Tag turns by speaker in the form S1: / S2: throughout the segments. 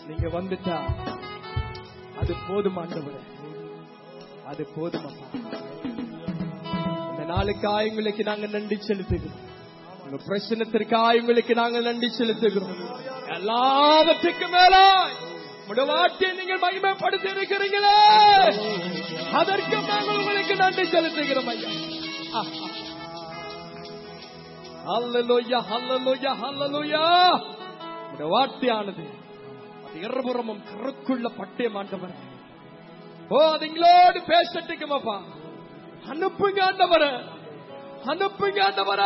S1: நீங்க வந்துட்டா அது போதும் ஆண்டவரே அது போதும் அப்பா இந்த நாளுக்காய் உங்களுக்கு நாங்க நன்றி செலுத்துகிறோம் உங்க பிரச்சனத்திற்காய் உங்களுக்கு நாங்கள் நன்றி செலுத்துகிறோம் எல்லாவற்றுக்கும் மேல உடைய வார்த்தையை நீங்கள் மகிமைப்படுத்தி இருக்கிறீங்களே அதற்கு நாங்கள் உங்களுக்கு நன்றி செலுத்துகிறோம் ஐயா ஹல்லேலூயா ஹல்லேலூயா ஹல்லேலூயா உடைய வார்த்தையானது அது இருபுறமும் கருக்குள்ள பட்டயம் ஆண்டவர் ஓ அது எங்களோடு பேசட்டுக்குமாப்பா அனுப்புங்க ஆண்டவர அனுப்புங்க ஆண்டவர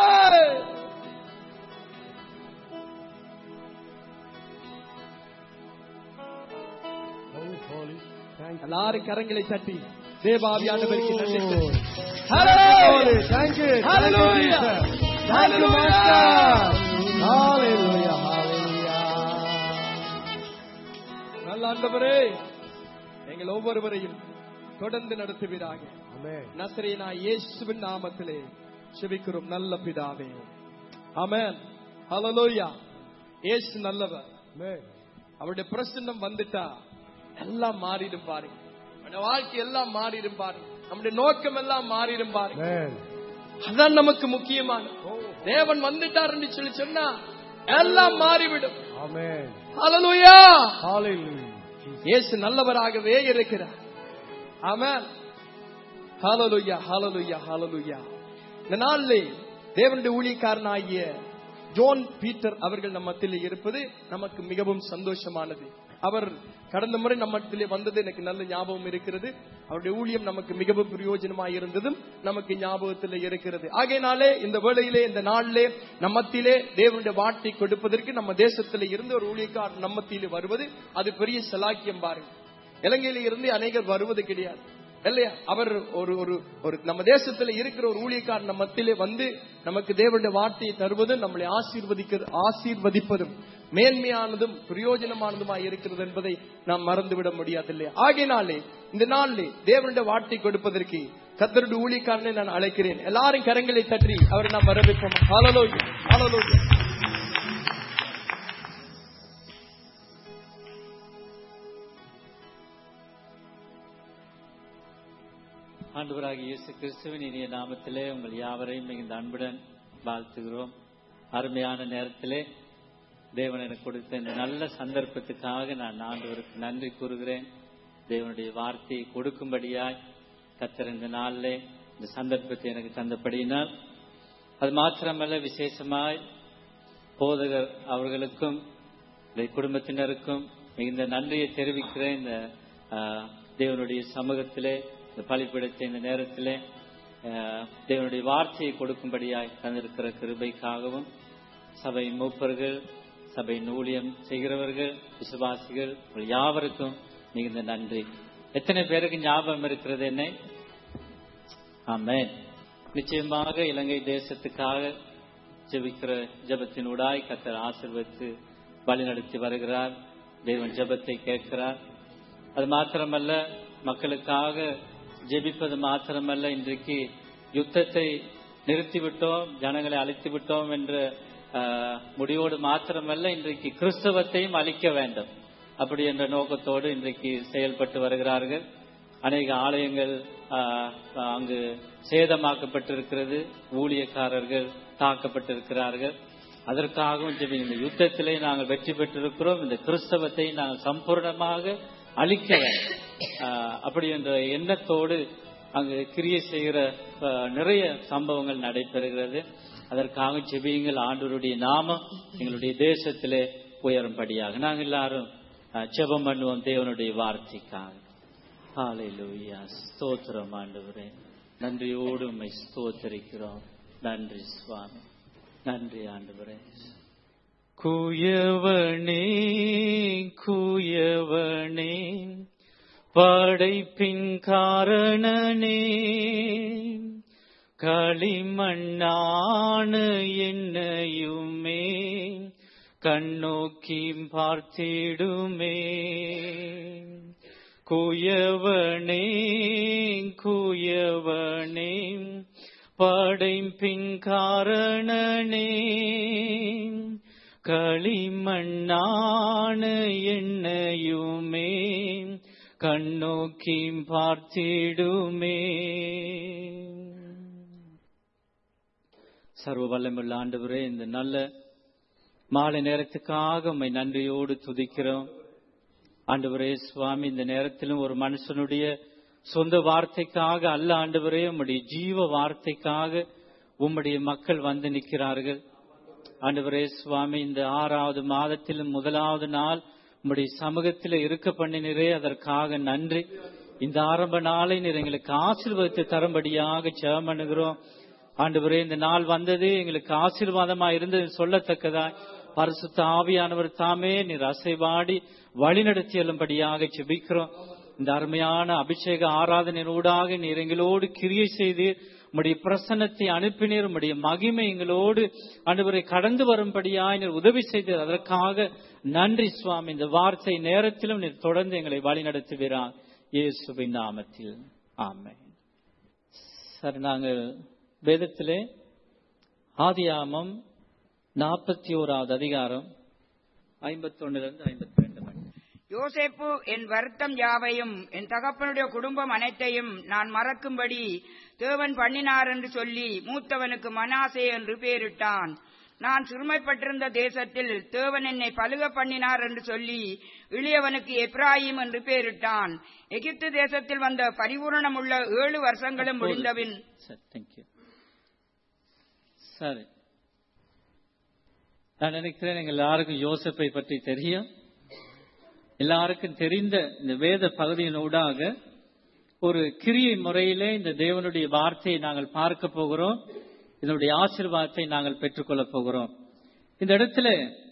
S1: எல்லாரும் கரங்களை தட்டி தேவாவியானவருக்கு நன்றி செலுத்து. Hallelujah.
S2: Thank you.
S1: Hallelujah.
S2: Thank you,
S1: Hallelujah.
S2: Master. Hallelujah. Hallelujah.
S1: நல்ல ஆண்டவரே எங்கள் ஒவ்வொருவரையும் தொடர்ந்து நடத்துவீராக
S2: Amen.
S1: நசரேனா இயேசுவின் நாமத்திலே செபிக்கிறோம் நல்ல பிதாவே ஆமென் ஹalleluya இயேசு நல்லவர்
S2: Amen.
S1: அவருடைய பிரசன்னம் வந்துட்டா எல்லாம் மாறிடும் பாருங்க நம்முடைய வாழ்க்கை எல்லாம் மாறிடும் பாருங்க நம்முடைய நோக்கம் எல்லாம் மாறிடும் பாருங்க
S2: Amen.
S1: அதான் நமக்கு முக்கியமான தேவன் வந்துட்டாருன்னு சொல்லி சொன்னா எல்லாம் மாறிவிடும்
S2: Amen.
S1: ஹalleluya
S2: Hallelujah. Jesus.
S1: இயேசு நல்லவராகவே இருக்கிறார் ஆமென் ஹalleluya ஹalleluya ஹalleluya இந்த நாளிலே தேவனுடைய ஊழியக்காரனாகிய ஜோன் பீட்டர் அவர்கள் நம்ம மத்தியில் இருப்பது நமக்கு மிகவும் சந்தோஷமானது அவர் கடந்த முறை நம்ம மத்தியிலே வந்தது எனக்கு நல்ல ஞாபகம் இருக்கிறது அவருடைய ஊழியம் நமக்கு மிகவும் பிரயோஜனமாய் இருந்ததும் நமக்கு ஞாபகத்தில் இருக்கிறது ஆகையினாலே இந்த வேளையிலே இந்த நாளிலே நம்ம மத்தியிலே தேவனுடைய வார்த்தை கொடுப்பதற்கு நம்ம தேசத்திலே இருந்து ஒரு ஊழியக்காரர் நம்ம மத்தியிலே வருவது அது பெரிய சலாக்கியம் பாருங்க இலங்கையில இருந்து அநேகர் வருவது கிடையாது இல்லையா அவர் ஒரு ஒரு ஒரு நம்ம தேசத்துல இருக்கிற ஒரு ஊழியக்காரர் நம்ம மத்தியிலே வந்து நமக்கு தேவனுடைய வார்த்தையை தருவதும் நம்மளை ஆசீர்வதிக்க ஆசீர்வதிப்பதும் மேன்மையானதும் பிரயோஜனமானதுமாய் இருக்கிறது என்பதை நாம் மறந்துவிட முடியாது இல்லையா ஆகையினாலே இந்த நாளிலே தேவனுடைய வார்த்தை கொடுப்பதற்கு கத்தருடைய ஊழியக்காரனை நான் அழைக்கிறேன் எல்லாரும் கரங்களை தட்டி அவரை நாம் வரவேற்போம் ஹalleluya ஹalleluya
S3: ஆண்டவராகிய இயேசு கிறிஸ்துவின் இனிய நாமத்திலே உங்கள் யாவரையும் மிகுந்த அன்புடன் வாழ்த்துகிறோம் அருமையான நேரத்திலே தேவன் எனக்கு கொடுத்த இந்த நல்ல சந்தர்ப்பத்துக்காக நான் ஆண்டவருக்கு நன்றி கூறுகிறேன் தேவனுடைய வார்த்தையை கொடுக்கும்படியாய் கத்தர் இந்த நாளிலே இந்த சந்தர்ப்பத்தை எனக்கு தந்தபடியினால் அது மாத்திரமல்ல விசேஷமாய் போதகர் அவர்களுக்கும் இந்த குடும்பத்தினருக்கும் மிகுந்த நன்றியை தெரிவிக்கிறேன் இந்த ஆஹ், தேவனுடைய சமூகத்திலே இந்த பலிப்பிடத்தை இந்த நேரத்திலே ஆஹ், தேவனுடைய வார்த்தையை கொடுக்கும்படியாய் தந்திருக்கிற கிருபைக்காகவும் சபை மூப்பர்கள் சபை ஊழியம் செய்கிறவர்கள் விசுவாசிகள் உங்கள் யாவருக்கும் மிகுந்த நன்றி எத்தனை பேருக்கு ஞாபகம் இருக்கிறது என்னை ஆமென் நிச்சயமாக இலங்கை தேசத்துக்காக ஜெபிக்கிற ஜெபத்தினூடாய் கத்தர் ஆசீர்வதித்து வழிநடத்தி வருகிறார் தேவன் ஜெபத்தை கேட்கிறார் அது மாத்திரமல்ல மக்களுக்காக ஜெபிப்பது மாத்திரமல்ல இன்றைக்கு யுத்தத்தை நிறுத்திவிட்டோம் ஜனங்களை அழித்து விட்டோம் என்ற ஆஹ், முடிவோடு மாத்திரமல்ல இன்றைக்கு கிறிஸ்தவத்தையும் அழிக்க வேண்டும் அப்படி என்ற நோக்கத்தோடு இன்றைக்கு செயல்பட்டு வருகிறார்கள் அநேக ஆலயங்கள் ஆஹ், அங்கு சேதமாக்கப்பட்டிருக்கிறது ஊழியக்காரர்கள் தாக்கப்பட்டிருக்கிறார்கள் அதற்காகவும் ஜெபி இந்த யுத்தத்திலே நாங்கள் வெற்றி பெற்றிருக்கிறோம் இந்த கிறிஸ்தவத்தை நாங்கள் சம்பூர்ணமாக அழிக்க வேண்டும் ஆஹ், அப்படி என்ற எண்ணத்தோடு அங்கு கிரியை செய்கிற ஆஹ், நிறைய சம்பவங்கள் நடைபெறுகிறது அதற்காக ஜெபியுங்கள் ஆண்டவருடைய நாமம் எங்களுடைய தேசத்திலே உயரும்படியாக நாங்கள் எல்லாரும் ஆஹ், ஜெபம் பண்ணுவோம் தேவனுடைய வார்த்தைக்காக ஹalleluya ஸ்தோத்திரம் ஆண்டவரே நன்றியோடு உம்மை ஸ்தோத்தரிக்கிறோம் நன்றி சுவாமி நன்றி ஆண்டவரே குயவனே குயவனே படைப்பின் காரணனே களிமண்ணான என்னையுமே கண்ணோக்கி பார்த்திடுமே குயவனே குயவனே படைப்பின் காரணனே களிமண்ணான என்னையுமே கண்ணோக்கி பார்த்திடுமே சர்வ வல்லமுள்ள ஆண்டவரே இந்த நல்ல மாலை நேரத்துக்காக உம்மை நன்றியோடு துதிக்கிறோம் ஆண்டவரே சுவாமி இந்த நேரத்திலும் ஒரு மனுஷனுடைய சொந்த வார்த்தைக்காக அல்ல ஆண்டவரே உம்முடைய ஜீவ வார்த்தைக்காக உம்முடைய மக்கள் வந்து நிற்கிறார்கள் ஆண்டவரே சுவாமி இந்த ஆறாவது மாதத்திலும் முதலாவது நாள் உம்முடைய சமூகத்தில் இருக்க பண்ணினரே அதற்காக நன்றி இந்த ஆரம்ப நாளை நீர் எங்களுக்கு ஆசீர்வாதத்தை தரும்படியாக ஜெபம் பண்ணுகிறோம் ஆண்டவரே இந்த நாள் வந்தது எங்களுக்கு ஆசீர்வாதமா இருந்தது சொல்லத்தக்கதாய் பரிசுத்த ஆவியானவர் தாமே நீர் அசைவாடி வழிநடத்தி செல்லும்படியாக ஜெபிக்கிறோம் இந்த அருமையான அபிஷேக ஆராதனையூடாக நீர் எங்களோடு கிரியை செய்து உம்முடைய பிரசன்னத்தை அனுப்பினீர் உம்முடைய மகிமை எங்களோடு ஆண்டவரை கடந்து வரும்படியாய் நீர் உதவி செய்தீர் அதற்காக நன்றி சுவாமி இந்த வார்த்தை நேரத்திலும் நீர் தொடர்ந்து எங்களை வழி நடத்துவீரான் இயேசுவின் நாமத்தில் ஆமென் சரி நாங்கள் வேதத்திலே ஆதியாமம் நாற்பத்தி ஓராவது அதிகாரம் ஐம்பத்தொன்னிலிருந்து ஐம்பத்தி ரெண்டு மணி
S4: யோசேப்பு என் வருத்தம் யாவையும் என் தகப்பனுடைய குடும்பம் அனைத்தையும் நான் மறக்கும்படி தேவன் பண்ணினார் என்று சொல்லி மூத்தவனுக்கு மனாசே என்று பெயரிட்டான் நான் சிறுமைப்பட்டிருந்த தேசத்தில் தேவன் என்னை பலுக பண்ணினார் என்று சொல்லி இளையவனுக்கு எப்ராஹிம் என்று பெயரிட்டான் எகிப்து தேசத்தில் வந்த பரிபூரணமுள்ள ஏழு வருஷங்களும் முடிந்தபின்
S3: சரி தேங்க்யூ சரி நான் நினைக்கிறேன் எங்க எல்லாருக்கும் யோசப்பை பற்றி தெரியும் எல்லாருக்கும் தெரிந்த இந்த வேத பகுதியினூடாக ஒரு கிரியை முறையிலே இந்த தேவனுடைய வார்த்தையை நாங்கள் பார்க்க போகிறோம் இதனுடைய ஆசீர்வாதத்தை நாங்கள் பெற்றுக்கொள்ளப் போகிறோம் இந்த இடத்துல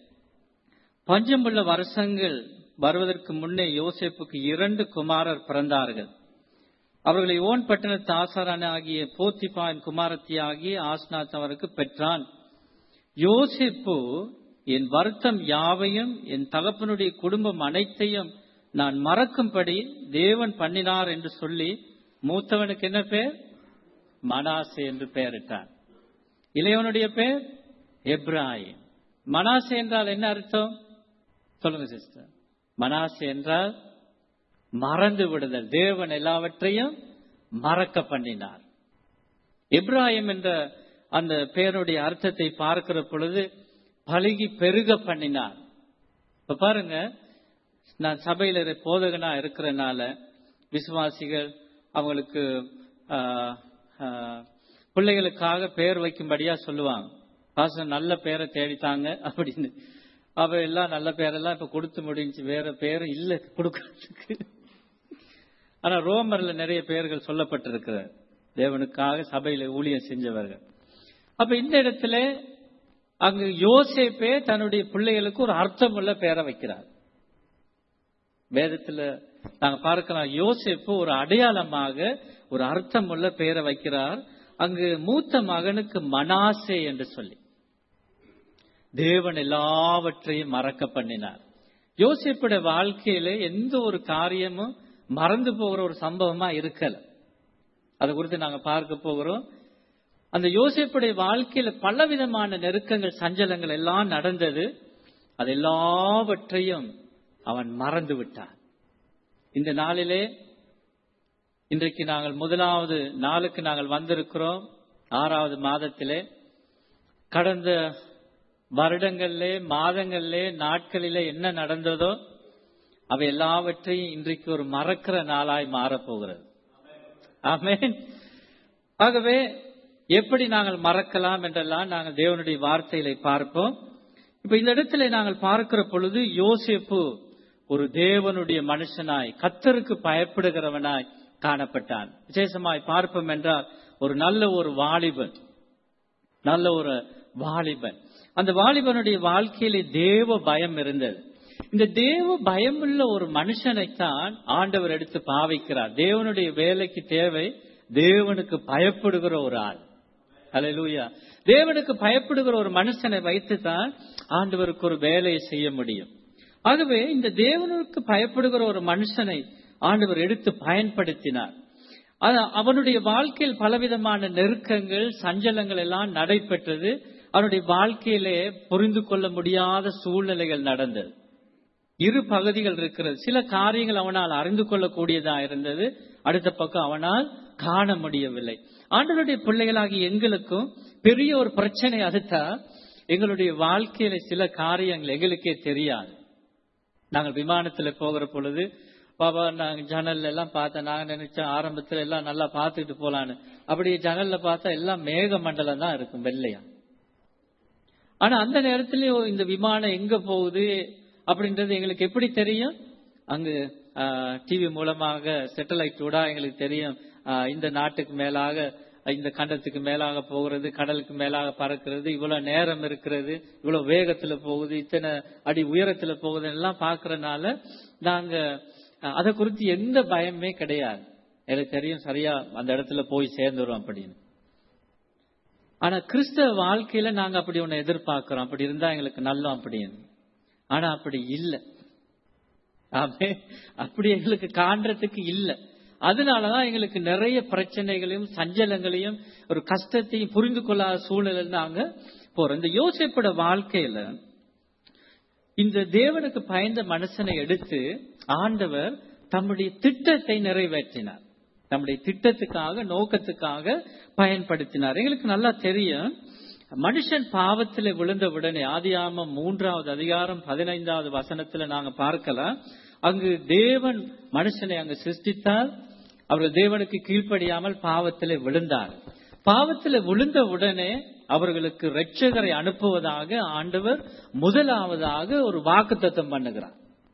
S3: பஞ்சமுள்ள வருஷங்கள் வருவதற்கு முன்னே யோசேப்புக்கு இரண்டு குமாரர் பிறந்தார்கள் அவர்களை ஓன் பட்டணத்து ஆசாரான ஆகிய போத்திபான் குமாரத்தி ஆகிய ஆஸ்நாத் அவருக்கு பெற்றான் யோசிப்பு என் வருத்தம் யாவையும் என் தகப்பனுடைய குடும்பம் அனைத்தையும் நான் மறக்கும்படி தேவன் பண்ணினார் என்று சொல்லி மூத்தவனுக்கு என்ன பேர் மனாசே என்று பெயரிட்டான் இளையவனுடைய பேர் எப்ராஹிம் மனாசே என்றால் என்ன அர்த்தம் சொல்லுங்க சிஸ்டர் மனாசே என்றால் மறந்து விடுதல் தேவன் எல்லாவற்றையும் மறக்க பண்ணினார் இப்ராஹிம் என்ற அந்த பெயருடைய அர்த்தத்தை பார்க்கிற பொழுது பழகி பெருக பண்ணினார் இப்ப பாருங்க நான் சபையில இரு- போதகனா இருக்கிறனால விசுவாசிகள் அவங்களுக்கு ஆஹ், ஆஹ், பிள்ளைகளுக்காக பெயர் வைக்கும்படியா சொல்லுவாங்க பாசம் நல்ல பேரை தேடித்தாங்க அப்படின்னு அவ எல்லாம் நல்ல பேரெல்லாம் இப்ப கொடுத்து முடிஞ்சு வேற பேர் இல்ல கொடுக்கறதுக்கு ஆனா ரோமர்ல நிறைய பெயர்கள் சொல்லப்பட்டிருக்கிறது தேவனுக்காக சபையில ஊழியம் செஞ்சவர்கள் அப்ப இந்த இடத்துல அங்கு யோசேப்பே தன்னுடைய பிள்ளைகளுக்கு ஒரு அர்த்தமுள்ள பெயரை வைக்கிறார் வேதத்துல நாங்க பார்க்கலாம் யோசேப்பு ஒரு அடையாளமாக ஒரு அர்த்தமுள்ள பெயரை வைக்கிறார் அங்கு மூத்த மகனுக்கு மனாசே என்று சொல்லி தேவன் எல்லாவற்றையும் மறக்க பண்ணினார் யோசேப்புடைய வாழ்க்கையில எந்த ஒரு காரியமும் மறந்து போகிற ஒரு சம்பவமா இருக்கல அதை குறித்து நாங்க பார்க்க போகிறோம் அந்த யோசேப்புடைய வாழ்க்கையில பலவிதமான நெருக்கங்கள் சஞ்சலங்கள் எல்லாம் நடந்தது அது எல்லாவற்றையும் அவன் மறந்து விட்டான் இந்த நாளிலே இன்றைக்கு நாங்கள் முதலாவது நாளுக்கு நாங்கள் வந்திருக்கிறோம் ஆறாவது மாதத்திலே கடந்த வருடங்களிலே மாதங்களிலே நாட்களிலே என்ன நடந்ததோ அவை எல்லாவற்றையும் இன்றைக்கு ஒரு மறக்கிற நாளாய் மாறப்போகிறது ஆமென் ஆகவே எப்படி நாங்கள் மறக்கலாம் என்றெல்லாம் நாங்கள் தேவனுடைய வார்த்தைகளை பார்ப்போம் இப்ப இந்த இடத்துல நாங்கள் பார்க்கிற பொழுது யோசேப்பு ஒரு தேவனுடைய மனுஷனாய் கத்தருக்கு பயப்படுகிறவனாய் காணப்பட்டான் விசேஷமாய் பார்ப்போம் என்றால் ஒரு நல்ல ஒரு வாலிபன் நல்ல ஒரு வாலிபன் அந்த வாலிபனுடைய வாழ்க்கையிலே தேவ பயம் இருந்தது இந்த தேவ பயமுள்ள ஒரு மனுஷனைத்தான் ஆண்டவர் எடுத்து பாவிக்கிறார் தேவனுடைய வேலைக்கு தேவை தேவனுக்கு பயப்படுகிற ஒரு ஆள் அல்லேலூயா தேவனுக்கு பயப்படுகிற ஒரு மனுஷனை வைத்துதான் ஆண்டவருக்கு ஒரு வேலையை செய்ய முடியும் ஆகவே இந்த தேவனுக்கு பயப்படுகிற ஒரு மனுஷனை ஆண்டவர் எடுத்து பயன்படுத்தினார் ஆனா, அவனுடைய வாழ்க்கையில் பலவிதமான நெருக்கங்கள் சஞ்சலங்கள் எல்லாம் நடைபெற்றது அவனுடைய வாழ்க்கையிலே புரிந்து கொள்ள முடியாத சூழ்நிலைகள் நடந்தது இரு பகுதிகள் இருக்கிறது சில காரியங்கள் அவனால் அறிந்து கொள்ளக்கூடியதா இருந்தது அடுத்த பக்கம் அவனால் காண முடியவில்லை ஆண்டவருடைய பிள்ளைகளாகி எங்களுக்கும் பெரிய ஒரு பிரச்சனை அதுத்தா எங்களுடைய வாழ்க்கையில சில காரியங்கள் எங்களுக்கே தெரியாது நாங்கள் விமானத்துல போகிற பொழுது பாபா நாங்க ஜன்னல்ல எல்லாம் பார்த்தேன் நாங்க நினைச்சோம் ஆரம்பத்துல எல்லாம் நல்லா பார்த்துட்டு போலான்னு அப்படி ஜன்னல்ல பார்த்தா எல்லாம் மேக மண்டலம் தான் இருக்கும் வெள்ளையா ஆனா அந்த நேரத்திலயும் இந்த விமானம் எங்க போகுது அப்படின்றது எங்களுக்கு எப்படி தெரியும் அங்கு டிவி மூலமாக சேட்டலைட் கூட எங்களுக்கு தெரியும் ஆஹ் இந்த நாட்டுக்கு மேலாக இந்த கண்டத்துக்கு மேலாக போகிறது கடலுக்கு மேலாக பறக்கிறது இவ்வளவு நேரம் இருக்கிறது இவ்வளவு வேகத்துல போகுது இத்தனை அடி உயரத்துல போகுது எல்லாம் பாக்குறதுனால நாங்க அஹ், அதை குறித்து எந்த பயமே கிடையாது எனக்கு தெரியும் சரியா அந்த இடத்துல போய் சேர்ந்துரும் அப்படின்னு ஆனா கிறிஸ்தவ வாழ்க்கையில நாங்க அப்படி ஒண்ணு எதிர்பார்க்கிறோம் அப்படி இருந்தா எங்களுக்கு நல்லம் அப்படின்னு ஆனா அப்படி இல்லை ஆமே அப்படி எங்களுக்கு காண்றதுக்கு இல்லை அதனாலதான் எங்களுக்கு நிறைய பிரச்சனைகளையும் சஞ்சலங்களையும் ஒரு கஷ்டத்தையும் புரிந்து கொள்ளாத சூழ்நிலை நாங்க போறோம் இந்த யோசிப்போட வாழ்க்கையில இந்த தேவனுக்கு பயந்த மனுஷனை எடுத்து ஆண்டவர் தம்முடைய திட்டத்தை நிறைவேற்றினார் நம்முடைய திட்டத்துக்காக நோக்கத்துக்காக பயன்படுத்தினார் எங்களுக்கு நல்லா தெரியும் மனுஷன் பாவத்தில் விழுந்த உடனே ஆதியாமம் மூன்றாவது அதிகாரம் பதினைந்தாவது வசனத்துல நாங்க பார்க்கலாம் அங்கு தேவன் மனுஷனை அங்கு சிருஷ்டித்தார் அவர்கள் தேவனுக்கு கீழ்ப்படியாமல் பாவத்திலே விழுந்தார் பாவத்தில் விழுந்த உடனே அவர்களுக்கு இரட்சகரை அனுப்புவதாக ஆண்டவர் முதலாவதாக ஒரு வாக்குத்தத்தம் பண்ணுகிறார்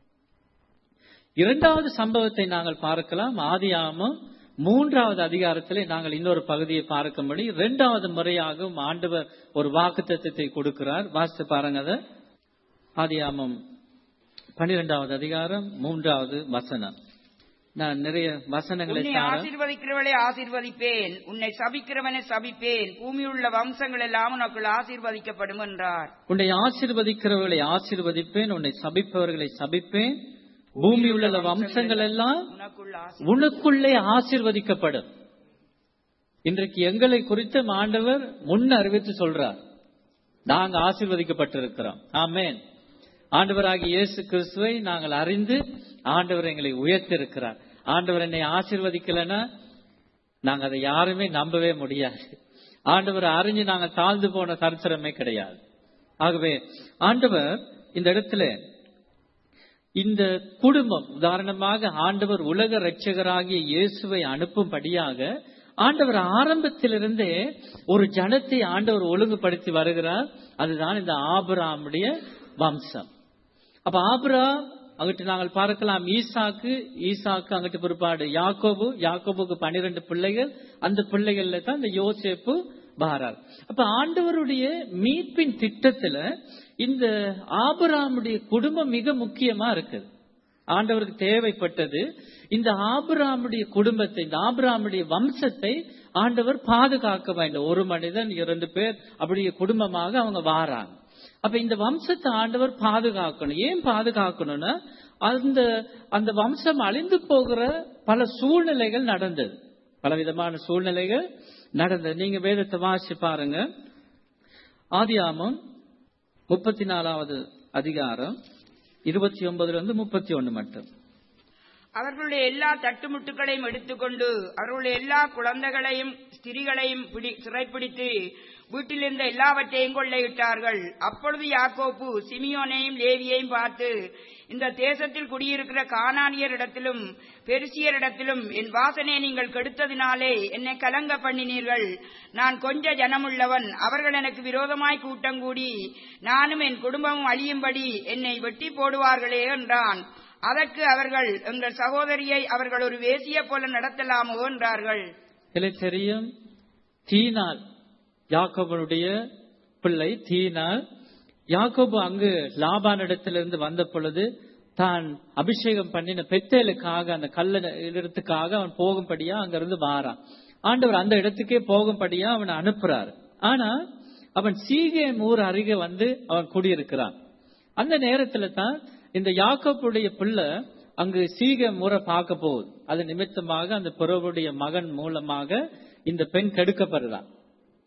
S3: இரண்டாவது சம்பவத்தை நாங்கள் பார்க்கலாம் ஆதியாமம் மூன்றாவது அதிகாரத்திலே நாங்கள் இன்னொரு பகுதியை பார்க்கும்படி இரண்டாவது முறையாகவும் ஆண்டவர் ஒரு வாக்குத்தத்தத்தை கொடுக்கிறார் வாசித்து பாருங்க அதை ஆதியாமம் பன்னிரெண்டாவது அதிகாரம் மூன்றாவது வசனம் நான் நிறைய வசனங்களை
S4: உன்னை
S3: தாரேன்.
S4: ஆசீர்வதிக்கிறவளை ஆசீர்வதிப்பேன் உன்னை சபிக்கிறவனை சபிப்பேன் பூமியுள்ள வம்சங்கள் எல்லாம் உனக்குள் ஆசீர்வதிக்கப்படும் என்றார்
S3: உன்னை ஆசீர்வதிக்கிறவர்களை ஆசீர்வதிப்பேன் உன்னை சபிப்பவர்களை சபிப்பேன் பூமி உள்ள வம்சங்கள் எல்லாம்
S4: உனக்குள் ஆசீர்
S3: உனக்குள்ளே ஆசீர்வதிக்கப்படும் இன்றைக்கு எங்களை குறித்து ஆண்டவர் முன் அறிவித்து சொல்றார் நாங்க ஆசீர்வதிக்கப்பட்டிருக்கிறோம் ஆமென் ஆண்டவராகிய இயேசு கிறிஸ்துவை நாங்கள் அறிந்து ஆண்டவர் எங்களை உயர்த்திருக்கிறார் ஆண்டவர் என்னை ஆசீர்வதிக்கலைன்னா நாங்க அதை யாருமே நம்பவே முடியாது ஆண்டவர் அறிஞ்சு நாங்க தாழ்ந்து போன சரித்திரமே கிடையாது ஆகவே ஆண்டவர் இந்த இடத்துல இந்த குடும்பம் உதாரணமாக ஆண்டவர் உலக இரட்சகராகிய இயேசுவை அனுப்பும்படியாக ஆண்டவர் ஆரம்பத்திலிருந்தே ஒரு ஜனத்தை ஆண்டவர் ஒழுங்குபடுத்தி வருகிறார் அதுதான் இந்த ஆபிராமுடைய வம்சம் அப்ப ஆபிராம் அங்கிட்டு நாங்கள் பார்க்கலாம் ஈசாக்கு ஈசாக்கு அங்கிட்டு பிற்பாடு யாக்கோபு யாக்கோபுக்கு பன்னிரண்டு பிள்ளைகள் அந்த பிள்ளைகள்ல தான் இந்த யோசேப்பு பாரார் அப்ப ஆண்டவருடைய மீட்பின் திட்டத்துல இந்த ஆபிராமுடைய குடும்பம் மிக முக்கியமா இருக்குது ஆண்டவருக்கு தேவைப்பட்டது இந்த ஆபிராமுடைய குடும்பத்தை இந்த ஆபிராமுடைய வம்சத்தை ஆண்டவர் பாதுகாக்க வேண்டும் ஒரு மனிதன் இரண்டு பேர் அப்படியே குடும்பமாக அவங்க வாராங்க அப்ப இந்த வம்சத்தை ஆண்டவர் பாதுகாக்கணும் ஏன் பாதுகாக்கணும்னா அந்த அந்த வம்சம் அழிந்து போகிற பல சூழ்நிலைகள் நடந்தது பலவிதமான சூழ்நிலைகள் நடந்தது நீங்க வேதத்தை வாசி பாருங்க ஆதியாமம் முப்பத்தி நாலாவது அதிகாரம் இருபத்தி ஒன்பதுல இருந்து முப்பத்தி ஒண்ணு மட்டும்
S4: அவர்களுடைய எல்லா தட்டுமுட்டுகளையும் எடுத்துக்கொண்டு அவர்களுடைய எல்லா குழந்தைகளையும் ஸ்திரிகளையும் பிடி- சிறைப்பிடித்து வீட்டிலிருந்த எல்லாவற்றையும் கொள்ளையிட்டார்கள் அப்பொழுது யாக்கோப்பு சிமியோனையும் லேவியையும் பார்த்து இந்த தேசத்தில் குடியிருக்கிற கானானியரிடத்திலும் பெருசியரிடத்திலும் என் வாசனையை நீங்கள் கெடுத்ததினாலே என்னை கலங்க பண்ணினீர்கள் நான் கொஞ்ச ஜனமுள்ளவன் அவர்கள் எனக்கு விரோதமாய் கூட்டம் கூடி நானும் என் குடும்பமும் அழியும்படி என்னை வெட்டி போடுவார்களே என்றான் அதற்கு அவர்கள் எங்கள் சகோதரியை அவர்கள் ஒரு வேசிய போல நடத்தலாமோ என்றார்கள்
S3: இல்லை தெரியும் தீனால் யாக்கோபனுடைய பிள்ளை தீனால் யாக்கோபு அங்கு லாபானிடத்திலிருந்து வந்த பொழுது தான் அபிஷேகம் பண்ணின பெத்தேலுக்காக அந்த கல்ல இடத்துக்காக அவன் போகும்படியா அங்கிருந்து வாரான் ஆண்டவர் அந்த இடத்துக்கே போகும்படியா அவனை அனுப்புறாரு ஆனா அவன் சீகேம் ஊர் அருகே வந்து அவன் குடியிருக்கிறான் அந்த நேரத்துல தான் இந்த யாக்கோப்புடைய பிள்ளை அங்கு சீகேம் ஊரை பார்க்க போகுது அது நிமித்தமாக அந்த பிறவுடைய மகன் மூலமாக இந்த பெண் கெடுக்கப்படுறான்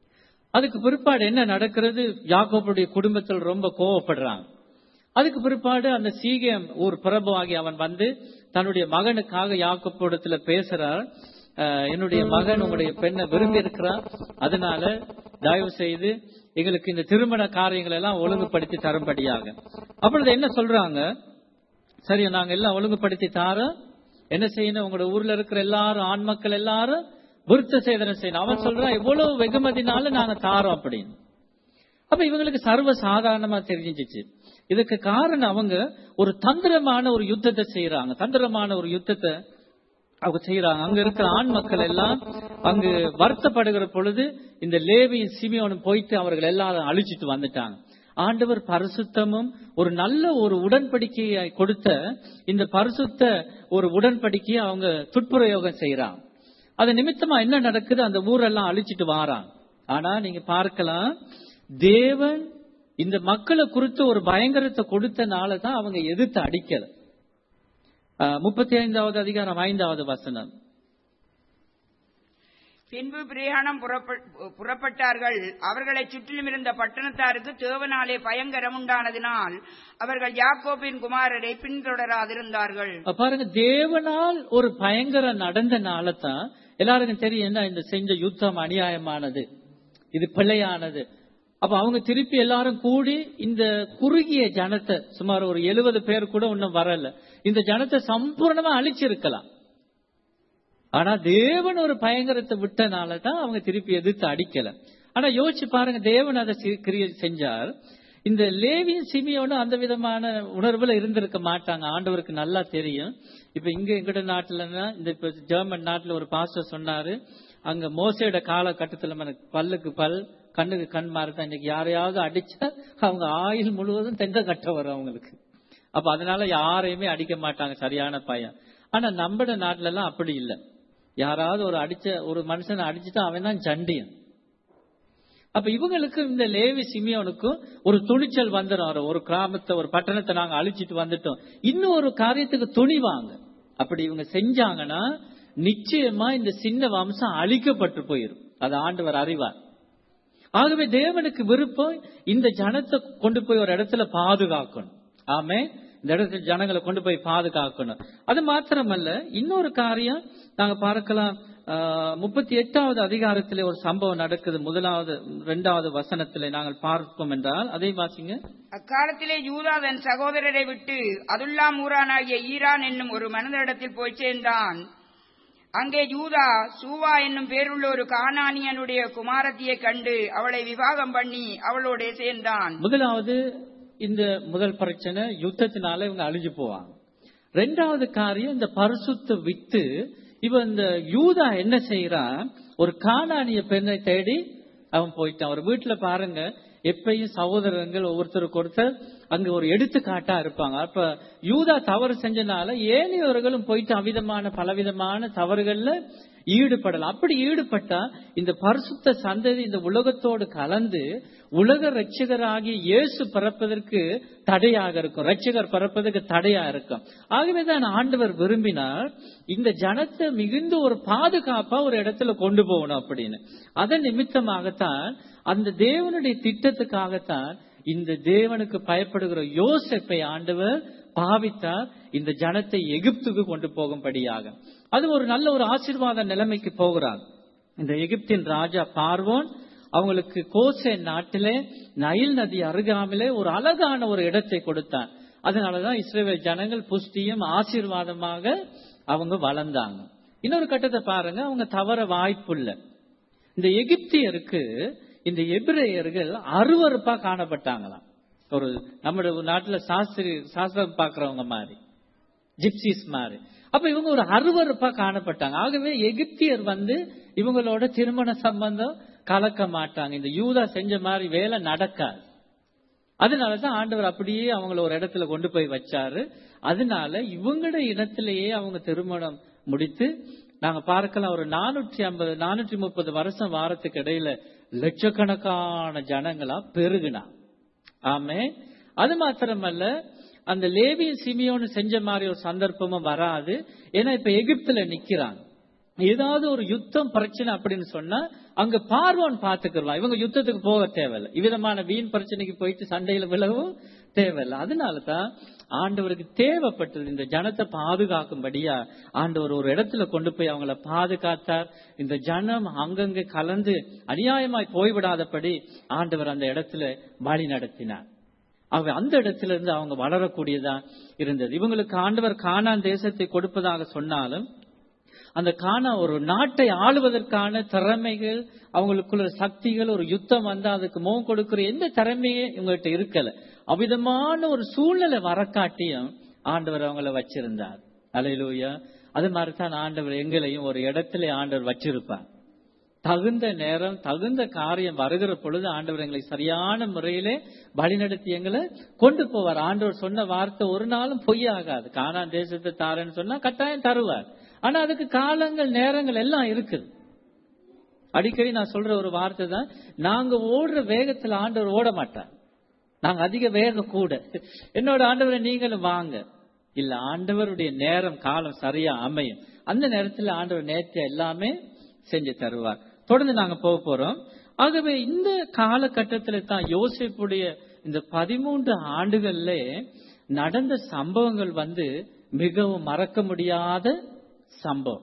S3: அதுக்கு பிற்பாடு என்ன நடக்கிறது யாக்கோபுடைய குடும்பத்தில் ரொம்ப கோவப்படுறாங்க அதுக்கு பிற்பாடு அந்த சீகேம் ஊர் பிரபுவாகி அவன் வந்து தன்னுடைய மகனுக்காக யாக்கோப்பிடத்துல பேசுறார் அஹ், என்னுடைய மகன் உங்களுடைய பெண்ணை விரும்பி இருக்கிறார் அதனால தயவு செய்து எங்களுக்கு இந்த திருமண காரியங்கள் எல்லாம் ஒழுங்குபடுத்தி தரும்படியாக அப்பொழுது என்ன சொல்றாங்க சரி நாங்க எல்லாம் ஒழுங்குபடுத்தி தாரோம் என்ன செய்யணும் உங்களோட ஊர்ல இருக்கிற எல்லாரும் ஆண் மக்கள் எல்லாரும் விருத்த சேதனம் செய்யணும் அவன் சொல்றான் எவ்வளவு வெகுமதினால நாங்க தாரோம் அப்படின்னு அப்ப இவங்களுக்கு சர்வ சாதாரணமா தெரிஞ்சிச்சு இதுக்கு காரணம் அவங்க ஒரு தந்திரமான ஒரு யுத்தத்தை செய்யறாங்க தந்திரமான ஒரு யுத்தத்தை அவங்க செய்யறாங்க அங்க இருக்கிற ஆண் மக்கள் எல்லாம் அங்கு வருத்தப்படுகிற பொழுது இந்த லேவியும் சிமியோனும் போயிட்டு அவர்கள் எல்லாரும் அழிச்சிட்டு வந்துட்டாங்க ஆண்டவர் பரிசுத்தமும் ஒரு நல்ல ஒரு உடன்படிக்கையை கொடுத்த இந்த பரிசுத்த ஒரு உடன்படிக்கையை அவங்க துட்பிரயோகம் செய்யறாங்க அது நிமித்தமா என்ன நடக்குது அந்த ஊரெல்லாம் அழிச்சிட்டு வாராங்க ஆனா நீங்க பார்க்கலாம் தேவன் இந்த மக்களை குறித்து ஒரு பயங்கரத்தை கொடுத்தனால தான் அவங்க எதிர்த்து அடிக்கல முப்பத்தி ஐந்தாவது அதிகாரம் ஐந்தாவது வசனம்
S4: பின்பு பிரயாணம் புறப்ப- புறப்பட்டார்கள் அவர்களை சுற்றிலும் இருந்த பட்டணத்தாருக்கு தேவனாலே பயங்கரம் உண்டானதினால் அவர்கள் யாக்கோபின் குமாரரை பின்தொடராதிருந்தார்கள்
S3: அப்ப பாருங்க தேவனால் ஒரு பயங்கரம் நடந்தனால தான் எல்லாருக்கும் தெரியும் என்ன இந்த செஞ்ச யுத்தம் அநியாயமானது இது பிழையானது அப்ப அவங்க திருப்பி எல்லாரும் கூடி இந்த குறுகிய ஜனத்தை சுமார் ஒரு எழுபது பேர் கூட இன்னும் வரல இந்த ஜனத்தை சம்பூர்ணமா அழிச்சிருக்கலாம் ஆனா தேவன் ஒரு பயங்கரத்தை விட்டனால தான் அவங்க திருப்பி எதிர்த்து அடிக்கல ஆனா யோசிச்சு பாருங்க தேவன் அதை சி- கிரியை செஞ்சார் இந்த லேவியும் சிமியோனும் அந்த விதமான உணர்வுல இருந்திருக்க மாட்டாங்க ஆண்டவருக்கு நல்லா தெரியும் இப்ப இங்க எங்கட நாட்டுலன்னா இந்த இப்ப ஜெர்மன் நாட்டுல ஒரு பாஸ்டர் சொன்னாரு அங்க மோசையோட காலகட்டத்துல மன- பல்லுக்கு பல் கண்ணுக்கு கண் மாறுதான் இன்னைக்கு யாரையாவது அடிச்சா அவங்க ஆயுள் முழுவதும் தெங்க கட்ட வரும் அவங்களுக்கு அப்ப அதனால யாரையுமே அடிக்க மாட்டாங்க சரியான பையன் ஆனா நம்மட நாட்டுல எல்லாம் அப்படி இல்ல யாராவது ஒரு அடிச்ச ஒரு மனுஷனை அடிச்சுட்டா அவன் தான் சண்டியன் அப்ப இவங்களுக்கு இந்த லேவி சிமியோனுக்கும் ஒரு துணிச்சல் வந்துடும் ஒரு கிராமத்தை ஒரு பட்டணத்தை நாங்க அழிச்சிட்டு வந்துட்டோம் இன்னும் ஒரு காரியத்துக்கு துணிவாங்க அப்படி இவங்க செஞ்சாங்கன்னா நிச்சயமா இந்த சின்ன வம்சம் அழிக்கப்பட்டு போயிரும் அது ஆண்டவர் அறிவார் ஆகவே தேவனுக்கு விருப்பம் இந்த ஜனத்தை கொண்டு போய் ஒரு இடத்துல பாதுகாக்கணும் ஆமே இந்த இடத்துல ஜனங்களை கொண்டு போய் பாதுகாக்கணும் அது மாத்திரமல்ல இன்னொரு காரியம் நாங்க பார்க்கலாம் முப்பத்தி எட்டாவது அதிகாரத்திலே ஒரு சம்பவம் நடக்குது முதலாவது இரண்டாவது வசனத்திலே நாங்கள் பார்ப்போம் என்றால் அதை வாசிங்க
S4: அக்காலத்திலே யூதா தன் சகோதரரை விட்டு அதுல்லாம் ஊரானாகிய ஈரான் என்னும் ஒரு மனிதரிடத்தில் போய் சேர்ந்தான் அங்கே யூதா சூவா என்னும் பேருள்ள ஒரு கானானியனுடைய குமாரத்தியை கண்டு அவளை விவாகம் பண்ணி அவளோட சேர்ந்தான்
S3: முதலாவது இந்த முதல் பிரச்சனை யுத்தத்தினால இவங்க அழிஞ்சு போவாங்க ரெண்டாவது காரியம் இந்த பரிசுத்த வித்து இவன் இந்த யூதா என்ன செய்யறான் ஒரு காணானிய பெண்ணை தேடி அவன் போயிட்டான் அவர் வீட்டுல பாருங்க எப்பயும் சகோதரர்கள் ஒவ்வொருத்தருக்கு ஒருத்தர் அங்க ஒரு எடுத்துக்காட்டா இருப்பாங்க அப்ப யூதா தவறு செஞ்சனால ஏனையவர்களும் போயிட்டு அவிதமான பலவிதமான தவறுகள்ல ஈடுபடலாம் அப்படி ஈடுபட்டா இந்த பரிசுத்த சந்ததி இந்த உலகத்தோடு கலந்து உலக ரட்சகராகி இயேசு பிறப்பதற்கு தடையாக இருக்கும் ரட்சகர் பிறப்பதற்கு தடையா இருக்கும் ஆகவேதான் ஆண்டவர் விரும்பினார் இந்த ஜனத்தை மிகுந்த ஒரு பாதுகாப்பா ஒரு இடத்துல கொண்டு போகணும் அப்படின்னு அதன் நிமித்தமாகத்தான் அந்த தேவனுடைய திட்டத்துக்காகத்தான் இந்த தேவனுக்கு பயப்படுகிற யோசப்பை ஆண்டவர் பாவித்தார் இந்த ஜனத்தை எகிப்துக்கு கொண்டு போகும்படியாக அது ஒரு நல்ல ஒரு ஆசீர்வாத நிலைமைக்கு போகிறாங்க இந்த எகிப்தின் ராஜா பார்வோன் அவங்களுக்கு கோசே நாட்டிலே நைல் நதி அருகாமலே ஒரு அழகான ஒரு இடத்தை கொடுத்தான் அதனாலதான் இஸ்ரேல் ஜனங்கள் புஷ்டியும் ஆசீர்வாதமாக அவங்க வளர்ந்தாங்க இன்னொரு கட்டத்தை பாருங்க அவங்க தவற வாய்ப்புள்ள இந்த எகிப்தியருக்கு இந்த எபிரேயர்கள் அருவறுப்பா காணப்பட்டாங்களாம் ஒரு நம்ம நாட்டுல சாஸ்திரி சாஸ்திரம் பாக்குறவங்க மாதிரி ஜிப்சிஸ் மாதிரி அப்ப இவங்க ஒரு அருவறுப்பா காணப்பட்டாங்க ஆகவே எகிப்தியர் வந்து இவங்களோட திருமண சம்பந்தம் கலக்க மாட்டாங்க இந்த யூதா செஞ்ச மாதிரி வேலை நடக்காது அதனாலதான் ஆண்டவர் அப்படியே அவங்கள ஒரு இடத்துல கொண்டு போய் வச்சாரு அதனால இவங்களோட இனத்திலேயே அவங்க திருமணம் முடித்து நாங்க பார்க்கலாம் ஒரு நானூற்றி ஐம்பது நானூற்றி முப்பது வருஷம் வாரத்துக்கு இடையில லட்சக்கணக்கான ஜனங்களா பெருகுனா ஆமே அது மாத்திரமல்ல அந்த லேவியும் சிமியோன்னு செஞ்ச மாதிரி ஒரு சந்தர்ப்பமும் வராது ஏன்னா இப்ப எகிப்துல நிக்கிறாங்க ஏதாவது ஒரு யுத்தம் பிரச்சனை அப்படின்னு சொன்னா அங்க பார்வோன் பாத்துக்கலாம் இவங்க யுத்தத்துக்கு போக தேவையில்லை இவ்விதமான வீண் பிரச்சனைக்கு போயிட்டு சண்டையில விழவும் தேவையில்லை அதனாலதான் ஆண்டவருக்கு தேவைப்பட்டது இந்த ஜனத்தை பாதுகாக்கும்படியா ஆண்டவர் ஒரு இடத்துல கொண்டு போய் அவங்கள பாதுகாத்தார் இந்த ஜனம் அங்கங்க கலந்து அநியாயமாய் போய்விடாதபடி ஆண்டவர் அந்த இடத்துல வழி நடத்தினார் அவ அந்த இடத்துல இருந்து அவங்க வளரக்கூடியதா இருந்தது இவங்களுக்கு ஆண்டவர் கானான் தேசத்தை கொடுப்பதாக சொன்னாலும் அந்த காணா ஒரு நாட்டை ஆளுவதற்கான திறமைகள் அவங்களுக்குள்ள சக்திகள் ஒரு யுத்தம் வந்தா அதுக்கு முகம் கொடுக்கிற எந்த திறமையே இவங்ககிட்ட இருக்கல அவ்விதமான ஒரு சூழ்நிலை வரக்காட்டியும் ஆண்டவர் அவங்கள வச்சிருந்தார் அலையிலூயா அது மாதிரி தான் ஆண்டவர் எங்களையும் ஒரு இடத்துல ஆண்டவர் வச்சிருப்பார் தகுந்த நேரம் தகுந்த காரியம் வருகிற பொழுது ஆண்டவர் எங்களை சரியான முறையிலே வழிநடத்தி எங்களை கொண்டு போவார் ஆண்டவர் சொன்ன வார்த்தை ஒரு நாளும் பொய்யாகாது காணான் தேசத்தை தாரேன்னு சொன்னா கட்டாயம் தருவார் ஆனா அதுக்கு காலங்கள் நேரங்கள் எல்லாம் இருக்குது அடிக்கடி நான் சொல்ற ஒரு வார்த்தை தான் நாங்க ஓடுற வேகத்துல ஆண்டவர் ஓட மாட்டார் நாங்க அதிக வேகம் கூட என்னோட ஆண்டவரை நீங்களும் வாங்க இல்ல ஆண்டவருடைய நேரம் காலம் சரியா அமையும் அந்த நேரத்துல ஆண்டவர் நேற்று எல்லாமே செஞ்சு தருவார் தொடர்ந்து நாங்க போக போறோம் ஆகவே இந்த காலகட்டத்துல தான் யோசிப்புடைய இந்த பதிமூன்று ஆண்டுகள்ல நடந்த சம்பவங்கள் வந்து மிகவும் மறக்க முடியாத சம்பவம்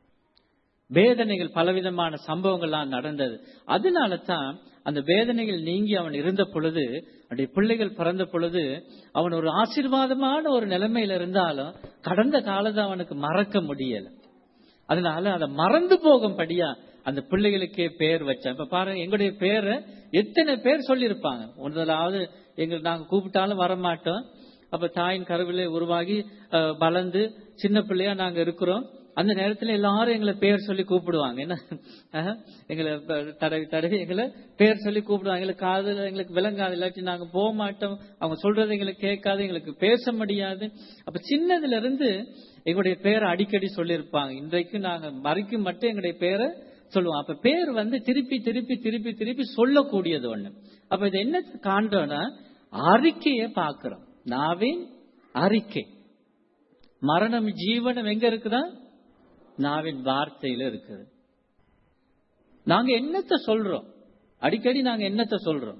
S3: வேதனைகள் பலவிதமான சம்பவங்கள்லாம் நடந்தது அதனால தான் அந்த வேதனைகள் நீங்கி அவன் இருந்த பொழுது அவனுடைய பிள்ளைகள் பிறந்த பொழுது அவன் ஒரு ஆசீர்வாதமான ஒரு நிலைமையில இருந்தாலும் கடந்த காலத்தை அவனுக்கு மறக்க முடியல அதனால அதை மறந்து போகும்படியா அந்த பிள்ளைகளுக்கே பேர் வச்சான் இப்ப பாருங்க எங்களுடைய பேரை எத்தனை பேர் சொல்லியிருப்பாங்க முதலாவது எங்க நாங்க கூப்பிட்டாலும் வரமாட்டோம் அப்ப தாயின் கருவிலே உருவாகி அஹ், வளர்ந்து சின்ன பிள்ளையா நாங்க இருக்கிறோம் அந்த நேரத்துல எல்லாரும் எங்களை பேர் சொல்லி கூப்பிடுவாங்க என்ன அஹ், எங்களை ப- தடவி தடவி எங்களை பேர் சொல்லி கூப்பிடுவாங்க எங்களுக்கு காதுல எங்களுக்கு விளங்காது இல்லாட்டி நாங்க போக மாட்டோம் அவங்க சொல்றது எங்களுக்கு கேட்காது எங்களுக்கு பேச முடியாது அப்ப சின்னதுல இருந்து எங்களுடைய பேரை அடிக்கடி சொல்லியிருப்பாங்க இன்றைக்கு நாங்க மறைக்கும் மட்டும் எங்களுடைய பேரை சொல்லுவோம் அப்ப பேர் வந்து திருப்பி திருப்பி திருப்பி திருப்பி சொல்லக்கூடியது ஒண்ணு அப்ப இது என்ன காண்றோம்னா அறிக்கையை பார்க்கிறோம் நாவின் அறிக்கை மரணம் ஜீவனம் எங்க இருக்குதா நாவின் வார்த்தையில இருக்குது நாங்க என்னத்தை சொல்றோம் அடிக்கடி நாங்க என்னத்தை சொல்றோம்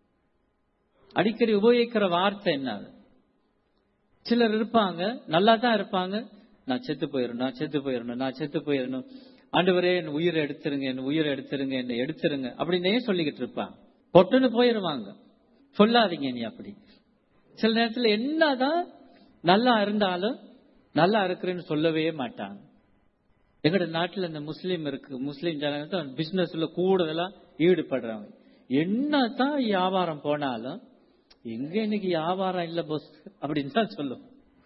S3: அடிக்கடி உபயோகிக்கிற வார்த்தை என்ன அது? சிலர் இருப்பாங்க நல்லா தான் இருப்பாங்க நான் செத்து போயிடணும் நான் செத்து போயிடணும் நான் செத்து போயிடணும் ஆண்டவரே என் உயிரை எடுத்துருங்க என் உயிரை எடுத்துருங்க என்னை எடுத்துருங்க அப்படின்னே சொல்லிக்கிட்டு இருப்பாங்க பொட்டுன்னு போயிருவாங்க சொல்லாதீங்க நீ அப்படி சில நேரத்துல என்னதான் நல்லா இருந்தாலும் நல்லா இருக்கிறேன்னு சொல்லவே மாட்டாங்க எங்கட நாட்டுல இந்த முஸ்லீம் இருக்கு முஸ்லீம் ஜனங்க தான் பிசினஸ்ல கூடுதலா ஈடுபடுறாங்க என்னதான் வியாபாரம் போனாலும் எங்க இன்னைக்கு வியாபாரம் இல்ல போஸ் அப்படின்னு தான் சொல்லும்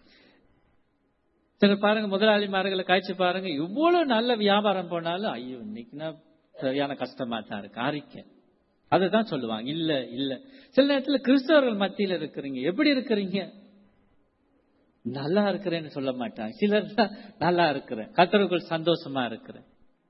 S3: சில பாருங்க முதலாளிமார்களை காய்ச்சி பாருங்க இவ்வளவு நல்ல வியாபாரம் போனாலும் ஐயோ இன்னைக்குன்னா சரியான கஷ்டமா தான் இருக்கு அறிக்கை அதுதான் சொல்லுவாங்க இல்ல இல்ல சில நேரத்துல கிறிஸ்தவர்கள் மத்தியில இருக்கிறீங்க எப்படி இருக்கிறீங்க நல்லா இருக்கிறேன்னு சொல்ல மாட்டாங்க சிலர் தான் நல்லா இருக்கிறேன் கத்தருக்குள் சந்தோஷமா இருக்கிறேன்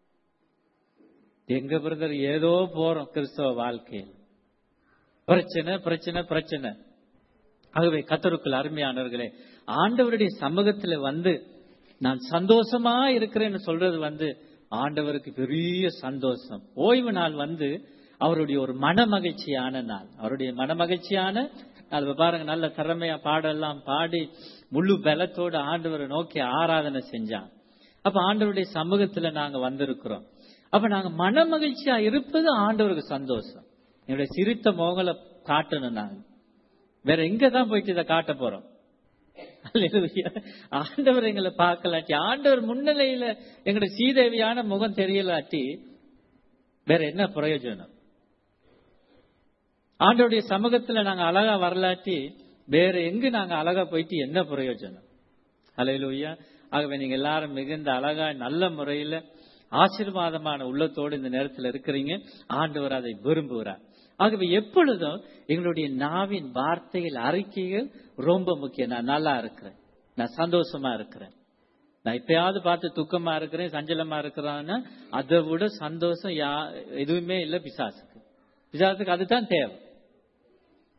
S3: எங்க பிரதர் ஏதோ போறோம் கிறிஸ்தவ வாழ்க்கையில் பிரச்சனை பிரச்சனை பிரச்சனை ஆகவே கத்தருக்குள் அருமையானவர்களே ஆண்டவருடைய சமூகத்துல வந்து நான் சந்தோஷமா இருக்கிறேன்னு சொல்றது வந்து ஆண்டவருக்கு பெரிய சந்தோஷம் ஓய்வு நாள் வந்து அவருடைய ஒரு மன மகிழ்ச்சியான நாள் அவருடைய மன மகிழ்ச்சியான நாள் இப்ப பாருங்க நல்ல திறமையா பாடெல்லாம் பாடி முழு பலத்தோடு ஆண்டவரை நோக்கி ஆராதனை செஞ்சான் அப்ப ஆண்டவருடைய சமூகத்துல நாங்க வந்திருக்கிறோம் அப்ப நாங்க மன மகிழ்ச்சியா இருப்பது ஆண்டவருக்கு சந்தோஷம் என்னுடைய சிரித்த முகங்களை காட்டணும் நாங்க வேற எங்க தான் போயிட்டு இதை காட்ட போறோம் அல்லேலூயா. ஆண்டவர் எங்களை பார்க்கலாட்டி ஆண்டவர் முன்னிலையில எங்களுடைய சீதேவியான முகம் தெரியலாட்டி வேற என்ன பிரயோஜனம் ஆண்டவருடைய சமூகத்துல நாங்க அழகா வரலாட்டி வேற எங்க நாங்க அழகா போயிட்டு என்ன பிரயோஜனம் அலையிலூயா ஆகவே நீங்க எல்லாரும் மிகுந்த அழகா நல்ல முறையில ஆசீர்வாதமான உள்ளத்தோடு இந்த நேரத்தில் இருக்கிறீங்க ஆண்டவர் அதை விரும்புகிறார் ஆகவே எப்பொழுதும் எங்களுடைய நாவின் வார்த்தைகள் அறிக்கைகள் ரொம்ப முக்கியம் நான் நல்லா இருக்கிறேன் நான் சந்தோஷமா இருக்கிறேன் நான் எப்பயாவது பார்த்து துக்கமா இருக்கிறேன் சஞ்சலமா இருக்கிறான்னா அதை விட சந்தோஷம் யா எதுவுமே இல்லை பிசாசுக்கு பிசாசுக்கு அதுதான் தேவை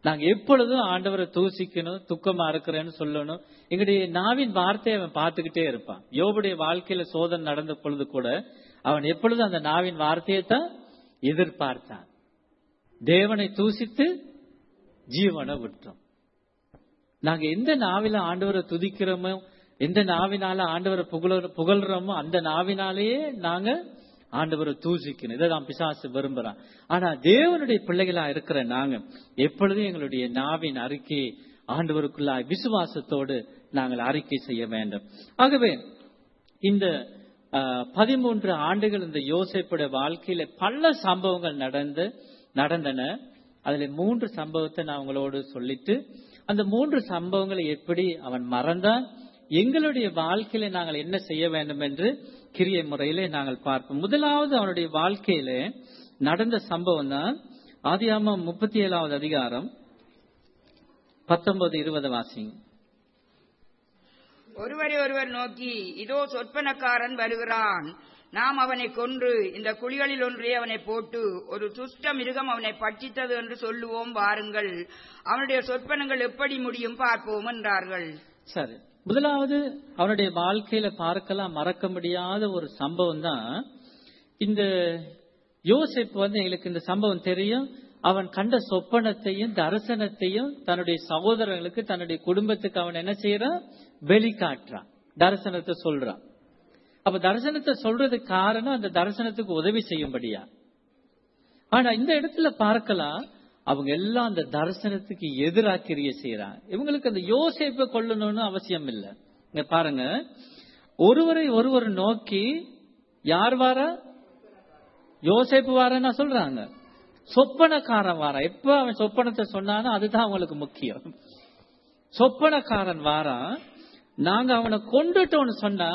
S3: நாங்க எப்பொழுதும் ஆண்டவரை தூசிக்கணும் துக்கமா இருக்கிறேன்னு சொல்லணும் எங்களுடைய நாவின் வார்த்தையை அவன் பார்த்துக்கிட்டே இருப்பான் யோபுடைய வாழ்க்கையில சோதனை நடந்த பொழுது கூட அவன் எப்பொழுதும் அந்த நாவின் வார்த்தையை தான் எதிர்பார்த்தான் தேவனை தூசித்து ஜீவனை விட்டோம் நாங்க எந்த நாவில ஆண்டவரை துதிக்கிறோமோ எந்த நாவினால ஆண்டவரை புகழ புகழ்றோமோ அந்த நாவினாலேயே நாங்க ஆண்டவரை தூசிக்கணும் இதை தான் பிசாசு விரும்புறான் ஆனா தேவனுடைய பிள்ளைகளா இருக்கிற நாங்க எப்பொழுதும் எங்களுடைய நாவின் அறிக்கை ஆண்டவருக்குள்ளாய் விசுவாசத்தோடு நாங்கள் அறிக்கை செய்ய வேண்டும் ஆகவே இந்த பதிமூன்று ஆண்டுகள் இந்த யோசிப்புடைய வாழ்க்கையில பல சம்பவங்கள் நடந்து நடந்தன அதுல மூன்று சம்பவத்தை நான் உங்களோடு சொல்லிட்டு அந்த மூன்று சம்பவங்களை எப்படி அவன் மறந்தான் எங்களுடைய வாழ்க்கையில நாங்கள் என்ன செய்ய வேண்டும் என்று கிரிய முறையிலே நாங்கள் பார்ப்போம் முதலாவது அவனுடைய வாழ்க்கையில நடந்த சம்பவம் தான் ஆதியாமம் முப்பத்தி ஏழாவது அதிகாரம் பத்தொன்பது இருபது வாசிங்க
S4: ஒருவரை ஒருவர் நோக்கி இதோ சொற்பனக்காரன் வருகிறான் நாம் அவனை கொன்று இந்த குழிகளில் ஒன்றே அவனை போட்டு ஒரு துஷ்ட மிருகம் அவனை பட்சித்தது என்று சொல்லுவோம் வாருங்கள் அவனுடைய சொற்பனங்கள் எப்படி முடியும் பார்ப்போம் என்றார்கள்
S3: சரி முதலாவது அவனுடைய வாழ்க்கையில பார்க்கலாம் மறக்க முடியாத ஒரு சம்பவம் தான் இந்த யோசிப்பு வந்து எங்களுக்கு இந்த சம்பவம் தெரியும் அவன் கண்ட சொப்பனத்தையும் தரிசனத்தையும் தன்னுடைய சகோதரர்களுக்கு தன்னுடைய குடும்பத்துக்கு அவன் என்ன செய்யறான் வெளிக்காட்டுறான் தரிசனத்தை சொல்றான் அப்ப தரிசனத்தை சொல்றதுக்கு காரணம் அந்த தரிசனத்துக்கு உதவி செய்யும்படியா ஆனா இந்த இடத்துல பார்க்கலாம் அவங்க எல்லாம் அந்த தரிசனத்துக்கு எதிராக கிரிய செய்யறாங்க இவங்களுக்கு அந்த யோசிப்பை கொள்ளணும்னு அவசியம் இல்லை இங்க பாருங்க ஒருவரை ஒருவர் நோக்கி யார் வாரா யோசிப்பு வாரன்னா சொல்றாங்க சொப்பனக்காரன் வாரா எப்ப அவன் சொப்பனத்தை சொன்னானோ அதுதான் அவங்களுக்கு முக்கியம் சொப்பனக்காரன் வாரான் நாங்க அவனை கொண்டுட்டோம்னு சொன்னா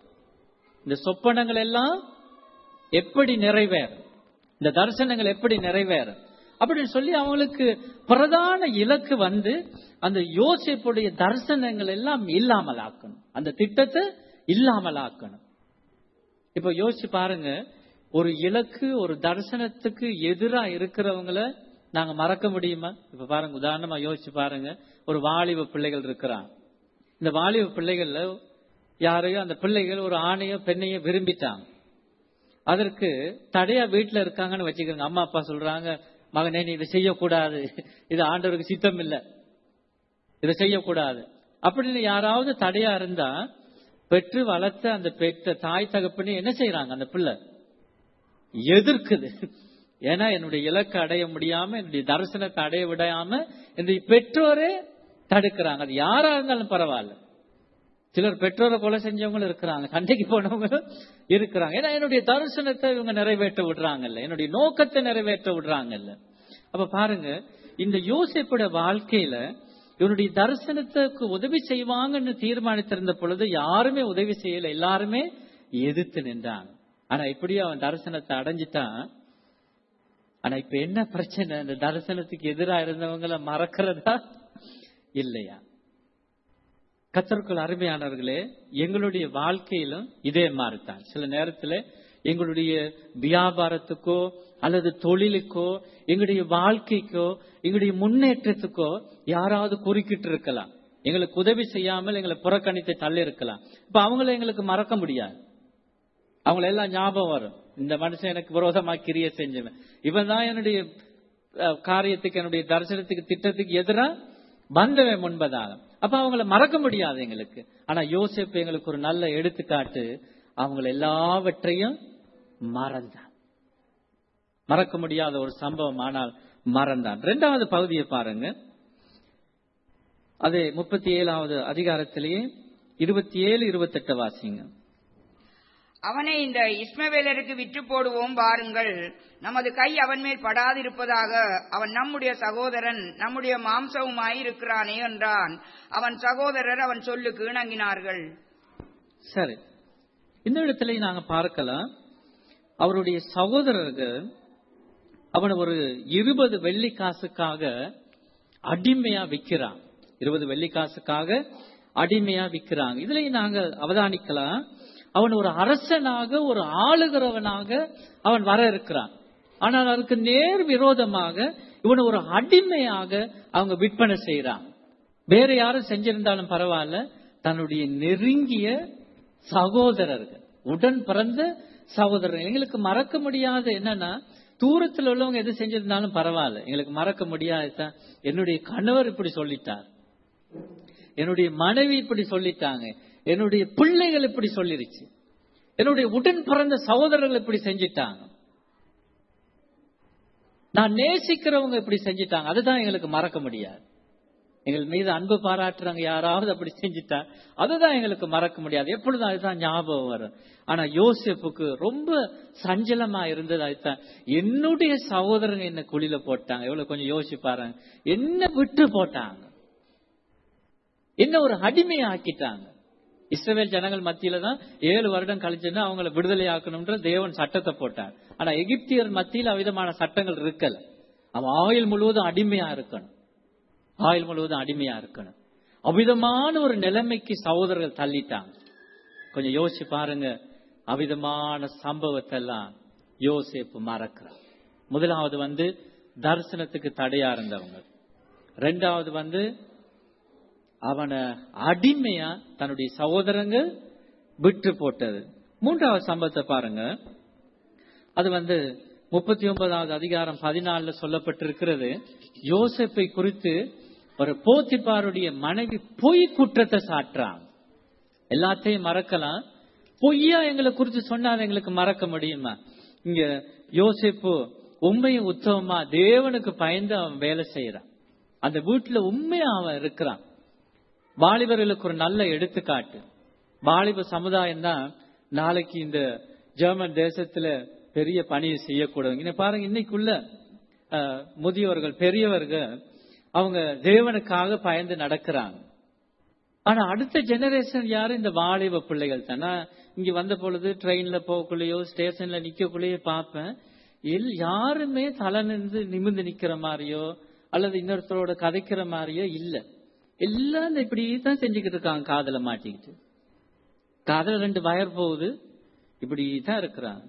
S3: இந்த சொப்பனங்கள் எல்லாம் எப்படி நிறைவேறும் இந்த தரிசனங்கள் எப்படி நிறைவேறும் அப்படின்னு சொல்லி அவங்களுக்கு பிரதான இலக்கு வந்து அந்த யோசிப்புடைய தரிசனங்கள் எல்லாம் இல்லாமல் ஆக்கணும் அந்த திட்டத்தை இல்லாமல் ஆக்கணும் இப்ப யோசிச்சு பாருங்க ஒரு இலக்கு ஒரு தரிசனத்துக்கு எதிரா இருக்கிறவங்கள நாங்க மறக்க முடியுமா இப்ப பாருங்க உதாரணமா யோசிச்சு பாருங்க ஒரு வாலிப பிள்ளைகள் இருக்கிறான் இந்த வாலிப பிள்ளைகள்ல யாரையோ அந்த பிள்ளைகள் ஒரு ஆணையோ பெண்ணையோ விரும்பிட்டாங்க அதற்கு தடையா வீட்டுல இருக்காங்கன்னு வச்சுக்கிறோங்க அம்மா அப்பா சொல்றாங்க மகனே நீ இதை செய்யக்கூடாது இது ஆண்டவருக்கு சித்தம் இல்லை இதை செய்யக்கூடாது அப்படின்னு யாராவது தடையா இருந்தா பெற்று வளர்த்த அந்த பெற்ற தாய் தகப்பனே என்ன செய்யறாங்க அந்த பிள்ளை எதிர்க்குது ஏன்னா என்னுடைய இலக்கை அடைய முடியாம என்னுடைய தரிசனத்தை அடைய விடாம என்னுடைய பெற்றோரே தடுக்கிறாங்க அது யாரா இருந்தாலும் பரவாயில்ல சிலர் பெற்றோரை கொலை செஞ்சவங்களும் இருக்கிறாங்க சண்டைக்கு போனவங்க இருக்கிறாங்க ஏன்னா என்னுடைய தரிசனத்தை இவங்க நிறைவேற்ற விடுறாங்கல்ல என்னுடைய நோக்கத்தை நிறைவேற்ற விடுறாங்கல்ல அப்ப பாருங்க இந்த யோசிப்புடைய வாழ்க்கையில இவனுடைய தரிசனத்துக்கு உதவி செய்வாங்கன்னு தீர்மானித்திருந்த பொழுது யாருமே உதவி செய்யல எல்லாருமே எதிர்த்து நின்றாங்க ஆனா இப்படியே அவன் தரிசனத்தை அடைஞ்சிட்டான் ஆனா இப்ப என்ன பிரச்சனை அந்த தரிசனத்துக்கு எதிராக இருந்தவங்களை மறக்கிறதா இல்லையா கத்தருக்குள் அருமையானவர்களே எங்களுடைய வாழ்க்கையிலும் இதே மாதிரிதான் சில நேரத்துல எங்களுடைய வியாபாரத்துக்கோ அல்லது தொழிலுக்கோ எங்களுடைய வாழ்க்கைக்கோ எங்களுடைய முன்னேற்றத்துக்கோ யாராவது குறுக்கிட்டு இருக்கலாம் எங்களுக்கு உதவி செய்யாமல் எங்களை புறக்கணித்து தள்ளி இருக்கலாம் இப்ப அவங்கள எங்களுக்கு மறக்க முடியாது அவங்கள எல்லாம் ஞாபகம் வரும் இந்த மனுஷன் எனக்கு விரோதமா கிரிய செஞ்சவன் இவன் தான் என்னுடைய காரியத்துக்கு என்னுடைய தரிசனத்துக்கு திட்டத்துக்கு எதிரா வந்தவன் முன்பதாக அப்ப அவங்கள மறக்க முடியாது எங்களுக்கு ஆனா யோசிப்பு எங்களுக்கு ஒரு நல்ல எடுத்துக்காட்டு அவங்கள எல்லாவற்றையும் மறந்தான் மறக்க முடியாத ஒரு சம்பவம் ஆனால் மறந்தான் ரெண்டாவது பகுதியை பாருங்க அது முப்பத்தி ஏழாவது அதிகாரத்திலேயே இருபத்தி ஏழு இருபத்தி எட்டு வாசிங்க
S4: அவனை இந்த இஸ்மவேலருக்கு விற்று போடுவோம் வாருங்கள் நமது கை அவன் மேல் படாதிருப்பதாக அவன் நம்முடைய சகோதரன் நம்முடைய மாம்சவுமாய் இருக்கிறானே என்றான் அவன் சகோதரர் அவன் சொல்லுக்கு இணங்கினார்கள்
S3: சரி இந்த இடத்துல நாங்க பார்க்கலாம் அவருடைய சகோதரர்கள் அவனை ஒரு இருபது வெள்ளி காசுக்காக அடிமையா விற்கிறான் இருபது வெள்ளி காசுக்காக அடிமையா விற்கிறாங்க இதுலயும் நாங்க அவதானிக்கலாம் அவன் ஒரு அரசனாக ஒரு ஆளுகிறவனாக அவன் வர இருக்கிறான் ஆனால் அதுக்கு நேர் விரோதமாக இவனை ஒரு அடிமையாக அவங்க விற்பனை செய்யறாங்க வேற யாரும் செஞ்சிருந்தாலும் பரவாயில்ல தன்னுடைய நெருங்கிய சகோதரர்கள் உடன் பிறந்த சகோதரர்கள் எங்களுக்கு மறக்க முடியாத என்னன்னா தூரத்துல உள்ளவங்க எது செஞ்சிருந்தாலும் பரவாயில்ல எங்களுக்கு மறக்க முடியாது என்னுடைய கணவர் இப்படி சொல்லிட்டார் என்னுடைய மனைவி இப்படி சொல்லிட்டாங்க என்னுடைய பிள்ளைகள் இப்படி சொல்லிருச்சு என்னுடைய உடன் பிறந்த சகோதரர்கள் இப்படி செஞ்சிட்டாங்க நான் நேசிக்கிறவங்க இப்படி செஞ்சிட்டாங்க அதுதான் எங்களுக்கு மறக்க முடியாது எங்கள் மீது அன்பு பாராட்டுறாங்க யாராவது அப்படி செஞ்சுட்டா அதுதான் எங்களுக்கு மறக்க முடியாது எப்பொழுதும் அதுதான் ஞாபகம் வரும் ஆனா யோசிப்புக்கு ரொம்ப சஞ்சலமா இருந்தது அதுதான் என்னுடைய சகோதரங்க என்ன குழியில போட்டாங்க எவ்வளவு கொஞ்சம் யோசிச்சு பாருங்க என்ன விட்டு போட்டாங்க என்ன ஒரு அடிமையை ஆக்கிட்டாங்க இஸ்ரவேல் ஜனங்கள் மத்தியில தான் ஏழு வருடம் கழிச்சுன்னா அவங்கள விடுதலை ஆக்கணும்ன்ற தேவன் சட்டத்தை போட்டார் ஆனா எகிப்தியர் மத்தியில் அவ்விதமான சட்டங்கள் இருக்கல அவன் ஆயுள் முழுவதும் அடிமையா இருக்கணும் ஆயுள் முழுவதும் அடிமையா இருக்கணும் அவ்விதமான ஒரு நிலைமைக்கு சகோதரர்கள் தள்ளிட்டாங்க கொஞ்சம் யோசிச்சு பாருங்க அவ்விதமான சம்பவத்தை எல்லாம் யோசிப்பு மறக்கிறான் முதலாவது வந்து தரிசனத்துக்கு தடையா இருந்தவங்க ரெண்டாவது வந்து அவனை அடிமையா தன்னுடைய சகோதரங்க விட்டு போட்டது மூன்றாவது சம்பவத்தை பாருங்க அது வந்து முப்பத்தி ஒன்பதாவது அதிகாரம் பதினாலுல சொல்லப்பட்டிருக்கிறது யோசப்பை குறித்து ஒரு போத்திப்பாருடைய மனைவி பொய் குற்றத்தை சாட்டுறாங்க எல்லாத்தையும் மறக்கலாம் பொய்யா எங்களை குறித்து சொன்னால் எங்களுக்கு மறக்க முடியுமா இங்க யோசிப்பு உண்மையும் உத்தவமா தேவனுக்கு பயந்து அவன் வேலை செய்யறான் அந்த வீட்டுல உண்மையா அவன் இருக்கிறான் வாலிபர்களுக்கு ஒரு நல்ல எடுத்துக்காட்டு வாலிப சமுதாயம் தான் நாளைக்கு இந்த ஜெர்மன் தேசத்துல பெரிய பணியை செய்யக்கூடாது இங்க பாருங்க இன்னைக்குள்ள அஹ், முதியோர்கள் பெரியவர்கள் அவங்க தேவனுக்காக பயந்து நடக்கிறாங்க ஆனா அடுத்த ஜெனரேஷன் யாரு இந்த வாலிப பிள்ளைகள் தானே இங்க வந்த பொழுது ட்ரெயின்ல போகக்குள்ளேயோ ஸ்டேஷன்ல நிக்கக்குள்ளேயோ பார்ப்பேன் எல் யாருமே தலை நின்று நிமிர்ந்து நிக்கிற மாதிரியோ அல்லது இன்னொருத்தரோட கதைக்கிற மாதிரியோ இல்ல எல்லாம் இந்த இப்படி தான் செஞ்சுக்கிட்டு இருக்காங்க காதுல மாட்டிக்கிட்டு காதுல ரெண்டு வயர் போகுது இப்படி தான் இருக்கிறாங்க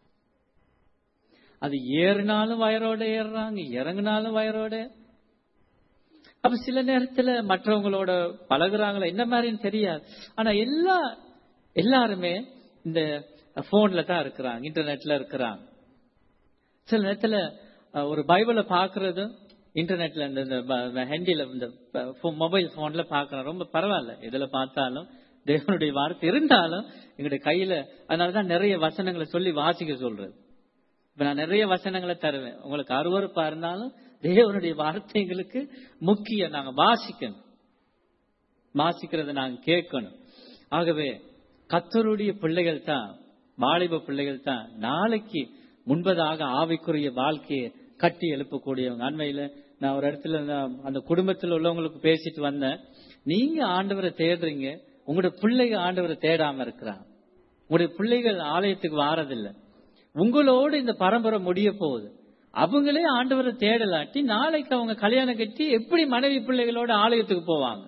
S3: அது ஏறினாலும் வயரோட ஏறுறாங்க இறங்குனாலும் வயரோட அப்ப சில நேரத்துல மற்றவங்களோட பழகுறாங்களா என்ன மாதிரின்னு தெரியாது ஆனா எல்லா எல்லாருமே இந்த போன்ல தான் இருக்கிறாங்க இன்டர்நெட்ல இருக்கிறாங்க சில நேரத்துல அஹ், ஒரு பைபிளை பாக்குறது இன்டர்நெட்ல இந்த இந்த ஹேண்டில இந்த மொபைல் போன்ல பாக்குறோம் ரொம்ப பரவாயில்ல எதுல பார்த்தாலும் தேவனுடைய வார்த்தை இருந்தாலும் எங்களுடைய கையில அதனாலதான் நிறைய வசனங்களை சொல்லி வாசிக்க சொல்றது இப்ப நான் நிறைய வசனங்களை தருவேன் உங்களுக்கு அருவருப்பா இருந்தாலும் தேவனுடைய வார்த்தைகளுக்கு முக்கியம் நாங்க வாசிக்கணும் வாசிக்கிறத நாங்க கேட்கணும் ஆகவே கத்தருடைய பிள்ளைகள் தான் வாலிப பிள்ளைகள் தான் நாளைக்கு முன்பதாக ஆவிக்குரிய வாழ்க்கையை கட்டி எழுப்பக்கூடியவங்க அண்மையில நான் ஒரு இடத்துல நான் அந்த குடும்பத்தில் உள்ளவங்களுக்கு பேசிட்டு வந்தேன் நீங்க ஆண்டவரை தேடுறீங்க உங்களுடைய பிள்ளைங்க ஆண்டவரை தேடாம இருக்கிறாங்க உங்களுடைய பிள்ளைகள் ஆலயத்துக்கு வாரதில்லை உங்களோடு இந்த பரம்பரை முடிய போகுது அவங்களே ஆண்டவரை தேடலாட்டி நாளைக்கு அவங்க கல்யாணம் கட்டி எப்படி மனைவி பிள்ளைகளோட ஆலயத்துக்கு போவாங்க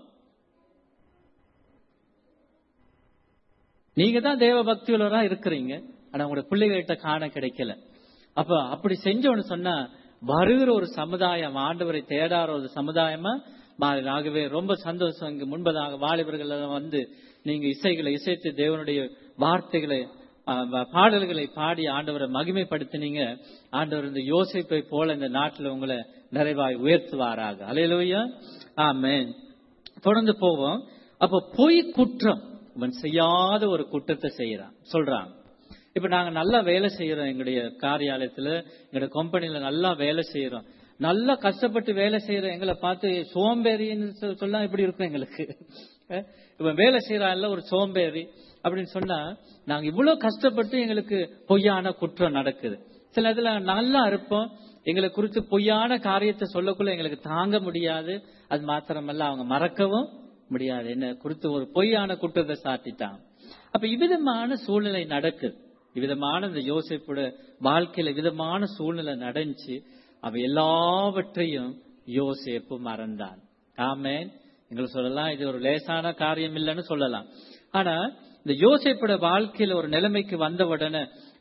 S3: நீங்க தான் தேவ பக்தியுள்ளவரா இருக்கிறீங்க ஆனா உங்களோட பிள்ளைகள்கிட்ட காண கிடைக்கல அப்ப அப்படி செஞ்சோன்னு சொன்னா வருகிற ஒரு சமுதாயம் ஆண்டவரை தேடாத ஒரு சமுதாயமா மாறி ஆகவே ரொம்ப சந்தோஷம் இங்கு முன்பதாக வாலிபர்கள் எல்லாம் வந்து நீங்க இசைகளை இசைத்து தேவனுடைய வார்த்தைகளை ஆஹ், வ- பாடல்களை பாடி ஆண்டவரை மகிமைப்படுத்தினீங்க ஆண்டவர் இந்த யோசிப்பை போல இந்த நாட்டில் உங்களை நிறைவாய் உயர்த்துவாராக அலையலோயா ஆமென் தொடர்ந்து போவோம் அப்ப பொய் குற்றம் இவன் செய்யாத ஒரு குற்றத்தை செய்யறான் சொல்றான் இப்ப நாங்க நல்லா வேலை செய்யறோம் எங்களுடைய காரியாலயத்துல எங்களுடைய கம்பெனில நல்லா வேலை செய்யறோம் நல்லா கஷ்டப்பட்டு வேலை செய்யற எங்களை பார்த்து சோம்பேறின்னு சொ- சொன்னா எப்படி இருக்கும் எங்களுக்கு அஹ் இவன் வேலை செய்யறான்ல ஒரு சோம்பேறி அப்படின்னு சொன்னா நாங்க இவ்வளவு கஷ்டப்பட்டு எங்களுக்கு பொய்யான குற்றம் நடக்குது சில இதுல நல்லா இருப்போம் எங்களை குறித்து பொய்யான காரியத்தை சொல்லக்குள்ள எங்களுக்கு தாங்க முடியாது அது மாத்திரமல்ல அவங்க மறக்கவும் முடியாது என்ன குறித்து ஒரு பொய்யான குற்றத்தை சாட்டிட்டான் அப்ப இவ்விதமான சூழ்நிலை நடக்குது இவ்விதமான இந்த யோசிப்போட வாழ்க்கையில விதமான சூழ்நிலை நடந்துச்சு அவ எல்லாவற்றையும் யோசேப்பு மறந்தான் ஆமென் எங்களுக்கு சொல்லலாம் இது ஒரு லேசான காரியம் இல்லைன்னு சொல்லலாம் ஆனா இந்த யோசேப்போட வாழ்க்கையில ஒரு நிலைமைக்கு வந்த உடனே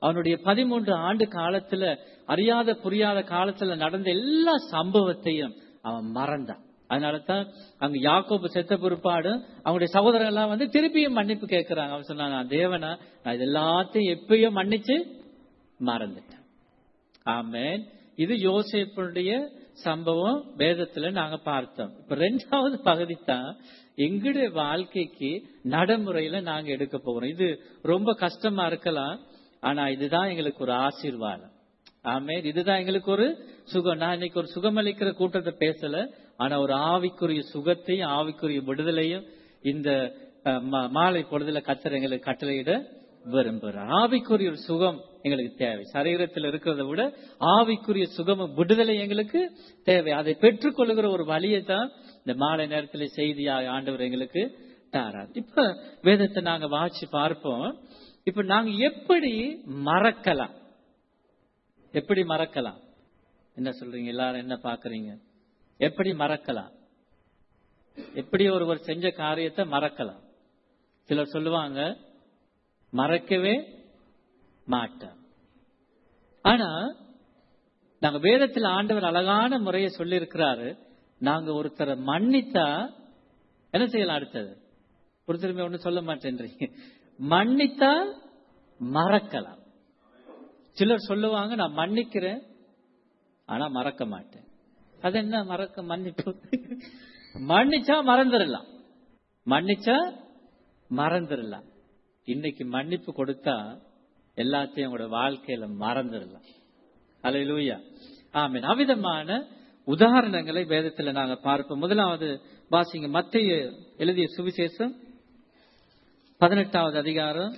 S3: அவனுடைய பதிமூன்று ஆண்டு காலத்துல அறியாத புரியாத காலத்துல நடந்த எல்லா சம்பவத்தையும் அவன் மறந்தான் அதனால தான் அங்க யாக்கோபு செத்த பிற்பாடு அவங்களுடைய சகோதரர்கள் எல்லாம் வந்து திருப்பியும் மன்னிப்பு கேட்கிறாங்க அவன் சொன்னான் நான் தேவனா நான் இது எல்லாத்தையும் எப்பயோ மன்னிச்சு மறந்துட்டேன் ஆமென் இது யோசேப்புடைய சம்பவம் வேதத்துல நாங்க பார்த்தோம் இப்ப ரெண்டாவது பகுதி தான் எங்களுடைய வாழ்க்கைக்கு நடைமுறையில நாங்க எடுக்க போகிறோம் இது ரொம்ப கஷ்டமா இருக்கலாம் ஆனா இதுதான் எங்களுக்கு ஒரு ஆசீர்வாதம் ஆமென் இதுதான் எங்களுக்கு ஒரு சுகம் நான் இன்னைக்கு ஒரு சுகமளிக்கிற கூட்டத்தை பேசல ஆனா ஒரு ஆவிக்குரிய சுகத்தையும் ஆவிக்குரிய விடுதலையும் இந்த அஹ், மா- மாலை பொழுதுல கத்தர் எங்களுக்கு கட்டளையிட விரும்புகிறார் ஆவிக்குரிய ஒரு சுகம் எங்களுக்கு தேவை சரீரத்தில் இருக்கிறத விட ஆவிக்குரிய சுகமும் விடுதலை எங்களுக்கு தேவை அதை பெற்றுக்கொள்கிற ஒரு வழியை தான் இந்த மாலை நேரத்தில் செய்தியாக ஆண்டவர் எங்களுக்கு தாரார் இப்ப வேதத்தை நாங்க வாசி பார்ப்போம் இப்ப நாங்க எப்படி மறக்கலாம் எப்படி மறக்கலாம் என்ன சொல்றீங்க எல்லாரும் என்ன பாக்குறீங்க எப்படி மறக்கலாம் எப்படி ஒருவர் செஞ்ச காரியத்தை மறக்கலாம் சிலர் சொல்லுவாங்க மறக்கவே மாட்டார் ஆனா நாங்க வேதத்தில் ஆண்டவர் அழகான முறையை சொல்லி இருக்கிறாரு நாங்க ஒருத்தரை மன்னித்தா என்ன செய்யலாம் அடுத்தது ஒருத்தருமே ஒண்ணு சொல்ல மாட்டேன்றீங்க மன்னித்தா மறக்கலாம் சிலர் சொல்லுவாங்க நான் மன்னிக்கிறேன் ஆனா மறக்க மாட்டேன் அது என்ன மறக்க மன்னிப்பு மன்னிச்சா மறந்துடலாம் மன்னிச்சா மறந்துடலாம் இன்னைக்கு மன்னிப்பு கொடுத்தா எல்லாத்தையும் உங்களோட வாழ்க்கையில மறந்துடலாம் அல்லேலூயா ஆமென் அவ்விதமான உதாரணங்களை வேதத்துல நாங்க பார்ப்போம் முதலாவது வாசிங்க மத்திய எழுதிய சுவிசேஷம் பதினெட்டாவது அதிகாரம்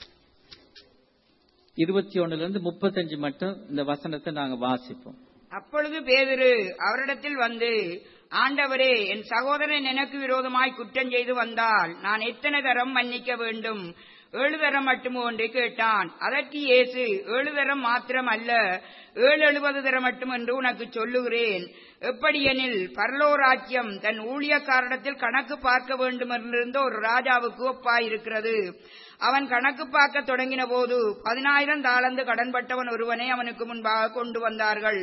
S3: இருபத்தி ஒண்ணுல இருந்து முப்பத்தஞ்சு மட்டும் இந்த வசனத்தை நாங்க வாசிப்போம்
S4: அப்பொழுது பேதுரு அவரிடத்தில் வந்து ஆண்டவரே என் சகோதரன் எனக்கு விரோதமாய் குற்றம் செய்து வந்தால் நான் எத்தனை தரம் மன்னிக்க வேண்டும் ஏழு தரம் மட்டுமோ என்று கேட்டான் அதற்கு இயேசு ஏழு தரம் மாத்திரம் அல்ல ஏழு எழுபது தரம் மட்டும் என்று உனக்கு சொல்லுகிறேன் எப்படியெனில் பரலோராஜ்யம் தன் ஊழியக்காரிடத்தில் கணக்கு பார்க்க வேண்டும் என்றிருந்த ஒரு ராஜாவுக்கு ஒப்பாயிருக்கிறது அவன் கணக்கு பார்க்க தொடங்கின போது பதினாயிரம் தாளந்து கடன்பட்டவன் ஒருவனை அவனுக்கு முன்பாக கொண்டு வந்தார்கள்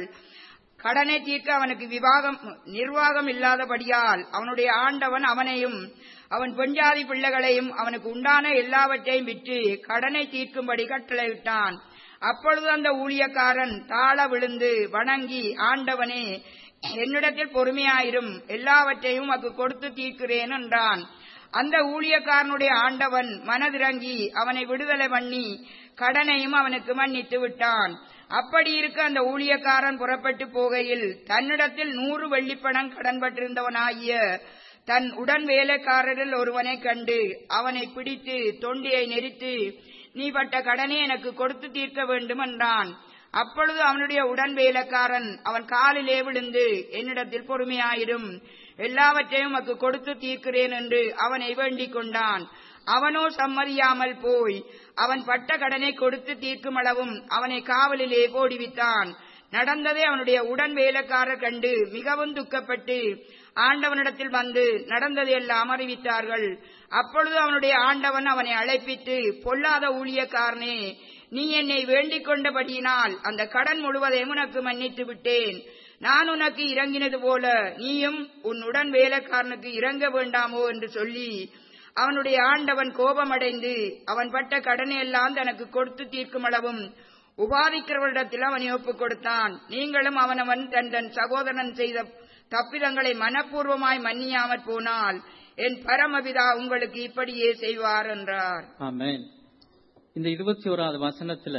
S4: கடனை தீர்க்க அவனுக்கு விவாகம் நிர்வாகம் இல்லாதபடியால் அவனுடைய ஆண்டவன் அவனையும் அவன் பெண்ஜாதி பிள்ளைகளையும் அவனுக்கு உண்டான எல்லாவற்றையும் விற்று கடனை தீர்க்கும்படி கட்டளையிட்டான் அப்பொழுது அந்த ஊழியக்காரன் தாழ விழுந்து வணங்கி ஆண்டவனே என்னிடத்தில் பொறுமையாயிரும் எல்லாவற்றையும் உமக்கு கொடுத்து தீர்க்கிறேன் என்றான் அந்த ஊழியக்காரனுடைய ஆண்டவன் மனதிறங்கி அவனை விடுதலை பண்ணி கடனையும் அவனுக்கு மன்னித்து விட்டான் அப்படி இருக்க அந்த ஊழியக்காரன் புறப்பட்டு போகையில் தன்னிடத்தில் நூறு வெள்ளிப்பணம் கடன்பட்டிருந்தவனாகிய தன் உடன் வேலைக்காரரில் ஒருவனை கண்டு அவனை பிடித்து தொண்டியை நெரித்து நீ பட்ட கடனை எனக்கு கொடுத்து தீர்க்க வேண்டும் என்றான் அப்பொழுது அவனுடைய உடன் வேலைக்காரன் அவன் காலிலே விழுந்து என்னிடத்தில் பொறுமையாயிரும் எல்லாவற்றையும் உமக்கு கொடுத்து தீர்க்கிறேன் என்று அவனை வேண்டிக் கொண்டான் அவனோ சம்மதியாமல் போய் அவன் பட்ட கடனை கொடுத்து தீர்க்கும் அளவும் அவனை காவலிலே போடிவித்தான் நடந்ததை அவனுடைய உடன் வேலைக்காரர் கண்டு மிகவும் துக்கப்பட்டு ஆண்டவனிடத்தில் வந்து நடந்ததையெல்லாம் அறிவித்தார்கள் அப்பொழுது அவனுடைய ஆண்டவன் அவனை அழைப்பித்து பொல்லாத ஊழியக்காரனே நீ என்னை வேண்டிக் கொண்டபடியினால் அந்த கடன் முழுவதையும் உனக்கு மன்னித்து விட்டேன் நான் உனக்கு இறங்கினது போல நீயும் உன் உடன் வேலைக்காரனுக்கு இறங்க வேண்டாமோ என்று சொல்லி அவனுடைய ஆண்டவன் கோபமடைந்து அவன் பட்ட கடனை எல்லாம் தனக்கு கொடுத்து தீர்க்கும் அளவும் உபாதிக்கிறவரிடத்தில் அவனை ஒப்புக் கொடுத்தான் நீங்களும் அவனவன் தன் தன் சகோதரன் செய்த தப்பிதங்களை மனப்பூர்வமாய் மன்னியாமற் போனால் என் பரமபிதா உங்களுக்கு இப்படியே செய்வார் என்றார்
S3: ஆமென் இந்த இருபத்தி ஓராவது வசனத்துல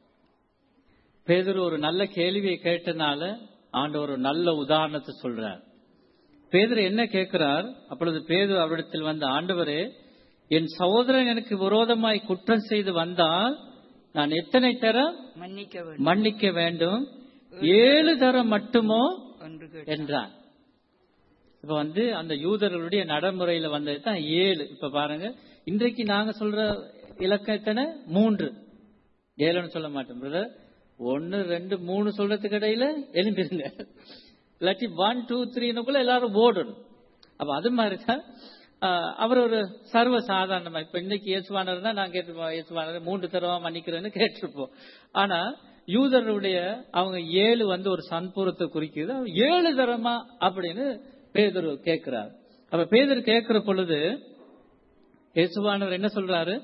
S3: பேதுரு ஒரு நல்ல கேள்வியை கேட்டனால ஆண்டவர் ஒரு நல்ல உதாரணத்தை சொல்றார் பேதுரு என்ன கேட்கிறார் அப்பொழுது பேதுரு அவரிடத்தில் வந்த ஆண்டவரே என் சகோதரன் எனக்கு விரோதமாய் குற்றம் செய்து வந்தால் நான் எத்தனை தரம்
S4: மன்னிக்க வேண்டும்
S3: மன்னிக்க வேண்டும் ஏழு தரம் மட்டுமோ
S4: என்று கேட்டார்.
S3: என்றான் இப்ப வந்து அந்த யூதர்களுடைய நடைமுறையில வந்தது தான் ஏழு இப்ப பாருங்க இன்றைக்கு நாங்க சொல்ற இலக்கம் எத்தனை மூன்று ஏழுன்னு சொல்ல மாட்டோம் பிரதர் ஒன்னு ரெண்டு மூணு சொல்றதுக்கு இடையில எழுந்திருங்க இல்லாட்டி ஒன் டூ த்ரீனுக்குள்ள எல்லாரும் ஓடணும் அப்ப அது மாதிரிதான் ஆஹ், அவர் ஒரு சர்வ சாதாரணமா இப்ப இன்னைக்கு இயேசுவானர் தான் நான் கேட்டிருப்போம் இயேசுவானர் மூன்று தடவை மன்னிக்கிறேன்னு கேட்டிருப்போம் ஆனா யூதருடைய அவங்க ஏழு வந்து ஒரு சன்பூரத்தை குறிக்குது அவர் ஏழு தரமா அப்படின்னு பேதர் கேட்கிறார் அப்ப பேதர் கேட்கிற பொழுது இயேசுவானவர் என்ன சொல்றாரு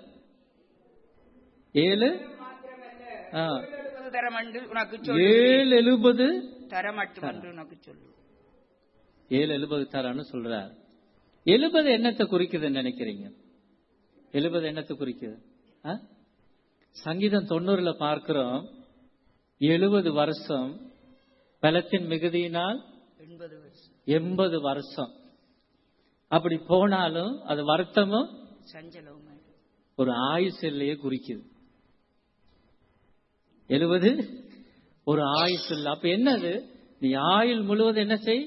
S3: ஏழு ஆ,
S4: எழுபது தரம் என்று உனக்கு சொல்லு
S3: ஏழு எழுபது
S4: தரம் மட்டும் என்று உனக்கு சொல்லு
S3: ஏழு எழுபது தரம்னு சொல்றார் எழுபது என்னத்தை குறிக்குதுன்னு நினைக்கிறீங்க எழுபது என்னத்தை குறிக்குது ஆ? சங்கீதம் தொண்ணூறுல பார்க்கிறோம் எழுபது வருஷம் பலத்தின் மிகுதியினால்
S4: எண்பது வருஷம்
S3: எண்பது வருஷம் அப்படி போனாலும் அது வருத்தமும்
S4: சஞ்சலவுமாய்
S3: ஒரு ஆயுசிலேயே குறிக்குது எழுபது ஒரு ஆயுசு இல்ல அப்ப என்னது நீ ஆயுள் முழுவதும் என்ன செய்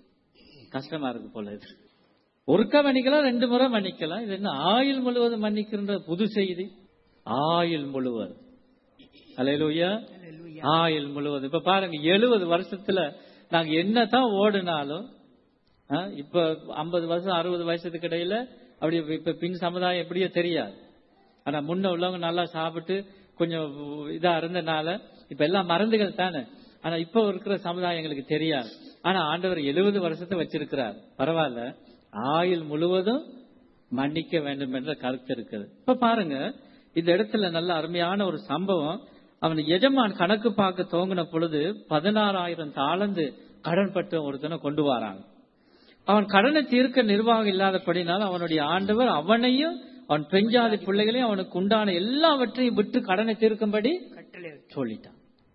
S3: கஷ்டமா இருக்கு போல இது ஒருக்கா மன்னிக்கலாம் ரெண்டு முறை மன்னிக்கலாம் இது என்ன ஆயுள் முழுவதும் மன்னிக்கின்ற புது செய்தி ஆயுள் முழுவதும் அலையலூயா ஆயுள் முழுவதும் இப்ப பாருங்க எழுபது வருஷத்துல நாங்க என்னதான் ஓடினாலும் ஆ, இப்ப ஐம்பது வருஷம் அறுபது வயசுக்கு இடையில அப்படி இப்ப பின் சமுதாயம் எப்படியோ தெரியாது ஆனா முன்ன உள்ளவங்க நல்லா சாப்பிட்டு கொஞ்சம் இதா இருந்தனால இப்ப எல்லாம் மருந்துகள் தானே ஆனா இப்ப இருக்கிற சமுதாயம் எங்களுக்கு தெரியாது ஆனா ஆண்டவர் எழுபது வருஷத்தை வச்சிருக்கிறார் பரவாயில்ல ஆயுள் முழுவதும் மன்னிக்க வேண்டும் என்ற கருத்து இருக்குது இப்ப பாருங்க இந்த இடத்துல நல்ல அருமையான ஒரு சம்பவம் அவன் எஜமான் கணக்கு பார்க்க துவங்கின பொழுது பதினாறாயிரம் தாளந்து கடன் பட்ட ஒருத்தனை கொண்டு வராங்க அவன் கடனை தீர்க்க நிர்வாகம் இல்லாதபடினால் அவனுடைய ஆண்டவர் அவனையும் அவன் பெஞ்சாதி பிள்ளைகளையும் அவனுக்கு உண்டான எல்லாவற்றையும் விட்டு கடனை தீர்க்கும்படி
S4: கட்டளை
S3: சொல்லிட்டான்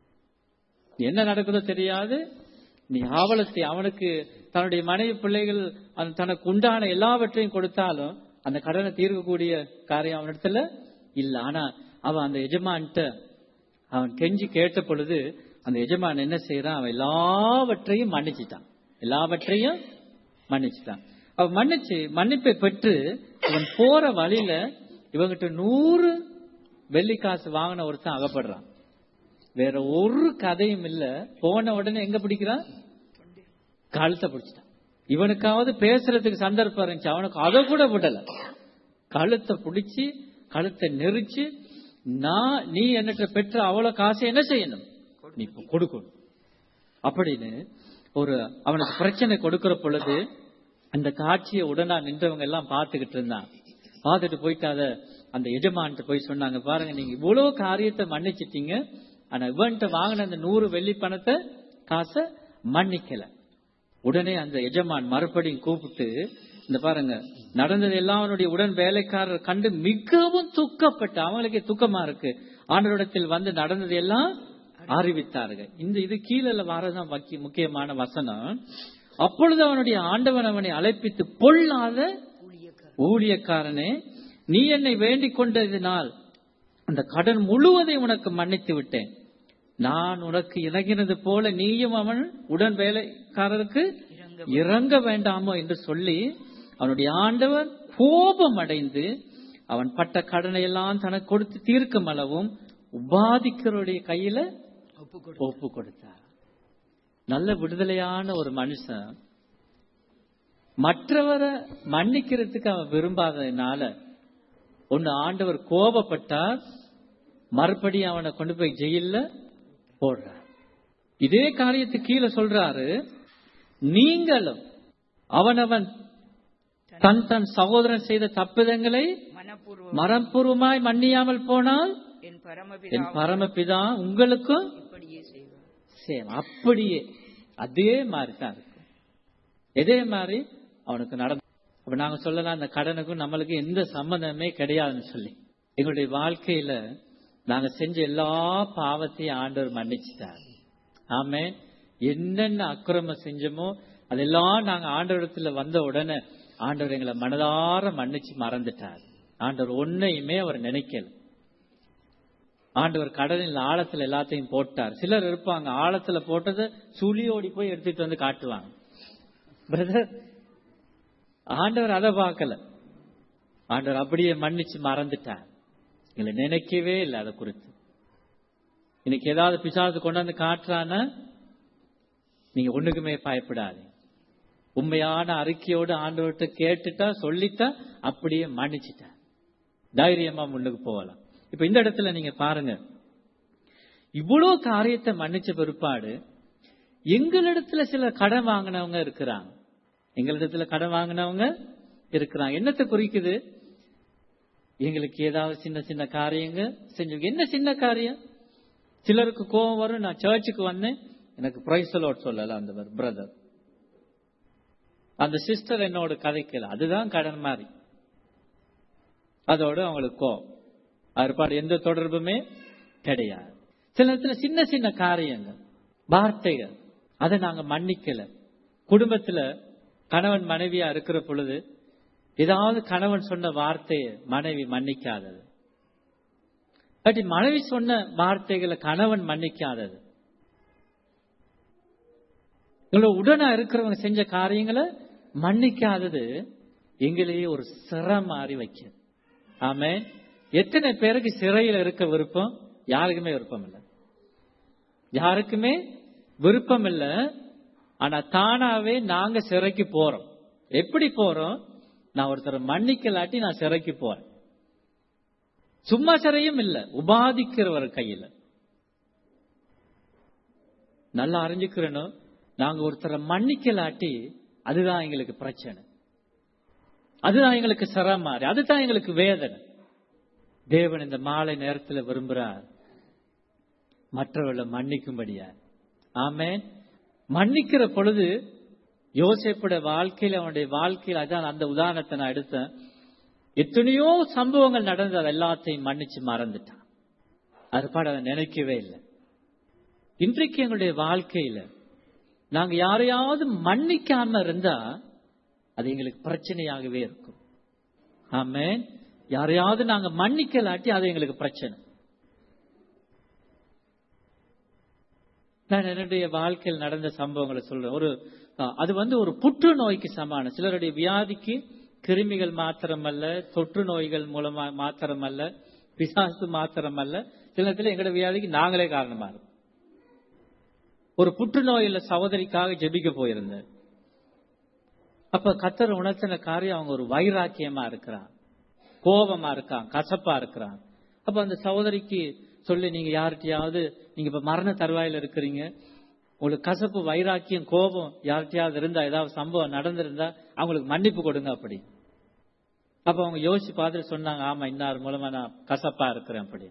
S3: என்ன நடக்குதோ தெரியாது நீ ஆவலத்தை அவனுக்கு தன்னுடைய மனைவி பிள்ளைகள் அந்த தனக்கு உண்டான எல்லாவற்றையும் கொடுத்தாலும் அந்த கடனை தீர்க்கக்கூடிய காரியம் அவனிடத்துல இல்ல ஆனா அவன் அந்த எஜமான்ட்ட அவன் கெஞ்சி கேட்ட பொழுது அந்த எஜமான் என்ன செய்யறான் அவன் எல்லாவற்றையும் மன்னிச்சிட்டான் எல்லாவற்றையும் மன்னிச்சிட்டான் அவன் மன்னிச்சு மன்னிப்பை பெற்று இவன் போற வழியில இவங்கிட்ட நூறு வெள்ளி காசு வாங்கின ஒருத்தன் அகப்படுறான் வேற ஒரு கதையும் இல்ல போன உடனே எங்க பிடிக்கிறான் கழுத்தை பிடிச்சிட்டான் இவனுக்காவது பேசுறதுக்கு சந்தர்ப்பம் இருந்துச்சு அவனுக்கு அதை கூட விடல கழுத்தை பிடிச்சி கழுத்தை நெரிச்சு நான் நீ என்னட்ட பெற்ற அவ்வளவு காசை என்ன செய்யணும் நீ இப்ப கொடுக்கணும் அப்படின்னு ஒரு அவனுக்கு பிரச்சனை கொடுக்கிற பொழுது அந்த காட்சியை உடனா நின்றவங்க எல்லாம் பார்த்துக்கிட்டு இருந்தான் பார்த்துட்டு போயிட்டு அத அந்த எஜமான்ட்டு போய் சொன்னாங்க பாருங்க நீங்க இவ்வளவு காரியத்தை மன்னிச்சிட்டீங்க ஆனா இவன்ட்ட வாங்கின அந்த நூறு வெள்ளி பணத்தை காசை மன்னிக்கல உடனே அந்த எஜமான் மறுபடியும் கூப்பிட்டு இந்த பாருங்க நடந்தது எல்லாம் அவனுடைய உடன் வேலைக்காரர் கண்டு மிகவும் துக்கப்பட்டு அவங்களுக்கே துக்கமா இருக்கு ஆண்டவரிடத்தில் வந்து நடந்தது எல்லாம் அறிவித்தார்கள் இந்த இது கீழே வரதான் வக்கி- முக்கியமான வசனம் அப்பொழுது அவனுடைய ஆண்டவன் அவனை அழைப்பித்து பொல்லாத ஊழியக்காரனே நீ என்னை வேண்டிக் கொண்டதினால் அந்த கடன் முழுவதை உனக்கு மன்னித்து விட்டேன் நான் உனக்கு இறங்கினது போல நீயும் அவன் உடன் வேலைக்காரருக்கு இறங்க வேண்டாமோ என்று சொல்லி அவனுடைய ஆண்டவர் கோபம் அடைந்து அவன் பட்ட கடனை எல்லாம் தனக்கு கொடுத்து தீர்க்கும் அளவும் உபாதிக்கிறவருடைய கையில ஒப்பு கொடுத்தார் நல்ல விடுதலையான ஒரு மனுஷன் மற்றவரை மன்னிக்கிறதுக்கு அவன் விரும்பாததுனால ஒன்னு ஆண்டவர் கோபப்பட்டார் மறுபடியும் அவனை கொண்டு போய் ஜெயில்ல போடுறார் இதே காரியத்து கீழே சொல்றாரு நீங்களும் அவனவன் தன் தன் சகோதரன் செய்த தப்பிதங்களை
S4: மனப்பூர்வம்
S3: மரப்பூர்வமாய் மன்னியாமல் போனால்
S4: என்
S3: என்
S4: பரமபிதா
S3: பரமபிதா உங்களுக்கும்
S4: இப்படியே செய்வார்
S3: சேம் அப்படியே அதே மாதிரி தான் இருக்கும் இதே மாதிரி அவனுக்கு நடந்து அப்ப நாங்க சொல்லலாம் அந்த கடனுக்கும் நம்மளுக்கு எந்த சம்பந்தமே கிடையாதுன்னு சொல்லி எங்களுடைய வாழ்க்கையில நாங்க செஞ்ச எல்லா பாவத்தையும் ஆண்டவர் மன்னிச்சிட்டார் ஆமே என்னென்ன அக்கிரமம் செஞ்சோமோ அதெல்லாம் நாங்க ஆண்டவரத்துல வந்த உடனே ஆண்டவர் எங்களை மனதார மன்னிச்சு மறந்துட்டார் ஆண்டவர் ஒன்னையுமே அவர் நினைக்கல ஆண்டவர் கடலில் ஆழத்துல எல்லாத்தையும் போட்டார் சிலர் இருப்பாங்க ஆழத்துல போட்டதை சுழியோடி போய் எடுத்துட்டு வந்து காட்டுவாங்க பிரதர் ஆண்டவர் அதை பார்க்கல ஆண்டவர் அப்படியே மன்னிச்சு மறந்துட்டார் எங்களை நினைக்கவே இல்லை அதை குறித்து இன்னைக்கு ஏதாவது பிசாசு கொண்டாந்து காட்டுறான்னா நீங்க ஒண்ணுக்குமே பயப்படாது உண்மையான அறிக்கையோடு ஆண்டவர்கிட்ட கேட்டுட்டா சொல்லிட்டா அப்படியே மன்னிச்சிட்டா தைரியமா முன்னுக்கு போகலாம் இப்ப இந்த இடத்துல நீங்க பாருங்க இவ்வளவு காரியத்தை மன்னிச்ச பிற்பாடு எங்களிடத்துல சில கடன் வாங்கினவங்க இருக்கிறாங்க எங்களிடத்துல கடன் வாங்கினவங்க இருக்கிறாங்க என்னத்தை குறிக்குது எங்களுக்கு ஏதாவது சின்ன சின்ன காரியங்க செஞ்சு என்ன சின்ன காரியம் சிலருக்கு கோபம் வரும் நான் சர்ச்சுக்கு வந்தேன் எனக்கு பிரைசலோட் சொல்லல அந்த பிரதர் அந்த சிஸ்டர் என்னோட கதைக்கல அதுதான் கடன் மாதிரி அதோட அவங்களுக்கு கோபம் அறுபாடு எந்த தொடர்புமே கிடையாது சில நேரத்துல சின்ன சின்ன காரியங்கள் வார்த்தைகள் அதை நாங்க மன்னிக்கல குடும்பத்துல கணவன் மனைவியா இருக்கிற பொழுது ஏதாவது கணவன் சொன்ன வார்த்தையை மனைவி மன்னிக்காதது பட் மனைவி சொன்ன வார்த்தைகளை கணவன் மன்னிக்காதது இவ்வளவு உடனா இருக்கிறவங்க செஞ்ச காரியங்களை மன்னிக்காதது எங்களையே ஒரு சிறை மாறி வைக்கிறது ஆமே எத்தனை பேருக்கு சிறையில் இருக்க விருப்பம் யாருக்குமே விருப்பம் இல்லை யாருக்குமே விருப்பம் இல்லை ஆனா தானாவே நாங்க சிறைக்கு போறோம் எப்படி போறோம் நான் ஒருத்தரை மன்னிக்கலாட்டி நான் சிறைக்கு போறேன் சும்மா சிறையும் இல்ல உபாதிக்கிறவர் கையில நல்லா அறிஞ்சுக்கிறனும் நாங்க ஒருத்தரை மன்னிக்கலாட்டி அதுதான் எங்களுக்கு பிரச்சனை அதுதான் எங்களுக்கு சிரமாறு அதுதான் எங்களுக்கு வேதனை தேவன் இந்த மாலை நேரத்தில் விரும்புறார் மற்றவர்களை மன்னிக்கும்படியா ஆமே மன்னிக்கிற பொழுது யோசிப்பட வாழ்க்கையில அவனுடைய வாழ்க்கையில் அதான் அந்த உதாரணத்தை நான் எடுத்தேன் எத்தனையோ சம்பவங்கள் நடந்து அது எல்லாத்தையும் மன்னிச்சு மறந்துட்டான் அது பாட அவன் நினைக்கவே இல்லை இன்றைக்கு எங்களுடைய வாழ்க்கையில நாங்க யாரையாவது மன்னிக்காம இருந்தா அது எங்களுக்கு பிரச்சனையாகவே இருக்கும் ஆமே யாரையாவது நாங்க மன்னிக்கலாட்டி அது எங்களுக்கு பிரச்சனை நான் என்னுடைய வாழ்க்கையில் நடந்த சம்பவங்களை சொல்றேன் ஒரு அது வந்து ஒரு புற்றுநோய்க்கு சமானம் சிலருடைய வியாதிக்கு கிருமிகள் மாத்திரமல்ல தொற்று நோய்கள் மூலமா மாத்திரமல்ல பிசாசு மாத்திரமல்ல சில நேரத்தில் எங்களோட வியாதிக்கு நாங்களே காரணமா இருக்கும் ஒரு புற்றுநோயில சகோதரிக்காக ஜெபிக்க போயிருந்தேன் அப்ப கத்தர் உணர்த்தின காரியம் அவங்க ஒரு வைராக்கியமா இருக்கிறான் கோபமா இருக்கான் கசப்பா இருக்கிறான் அப்ப அந்த சகோதரிக்கு சொல்லி நீங்க யார்கிட்டயாவது நீங்க இப்ப மரண தருவாயில இருக்கிறீங்க உங்களுக்கு கசப்பு வைராக்கியம் கோபம் யார்கிட்டயாவது இருந்தா ஏதாவது சம்பவம் நடந்திருந்தா அவங்களுக்கு மன்னிப்பு கொடுங்க அப்படி அப்ப அவங்க யோசிச்சு பார்த்துட்டு சொன்னாங்க ஆமா இன்னார் மூலமா நான் கசப்பா இருக்கிறேன் அப்படி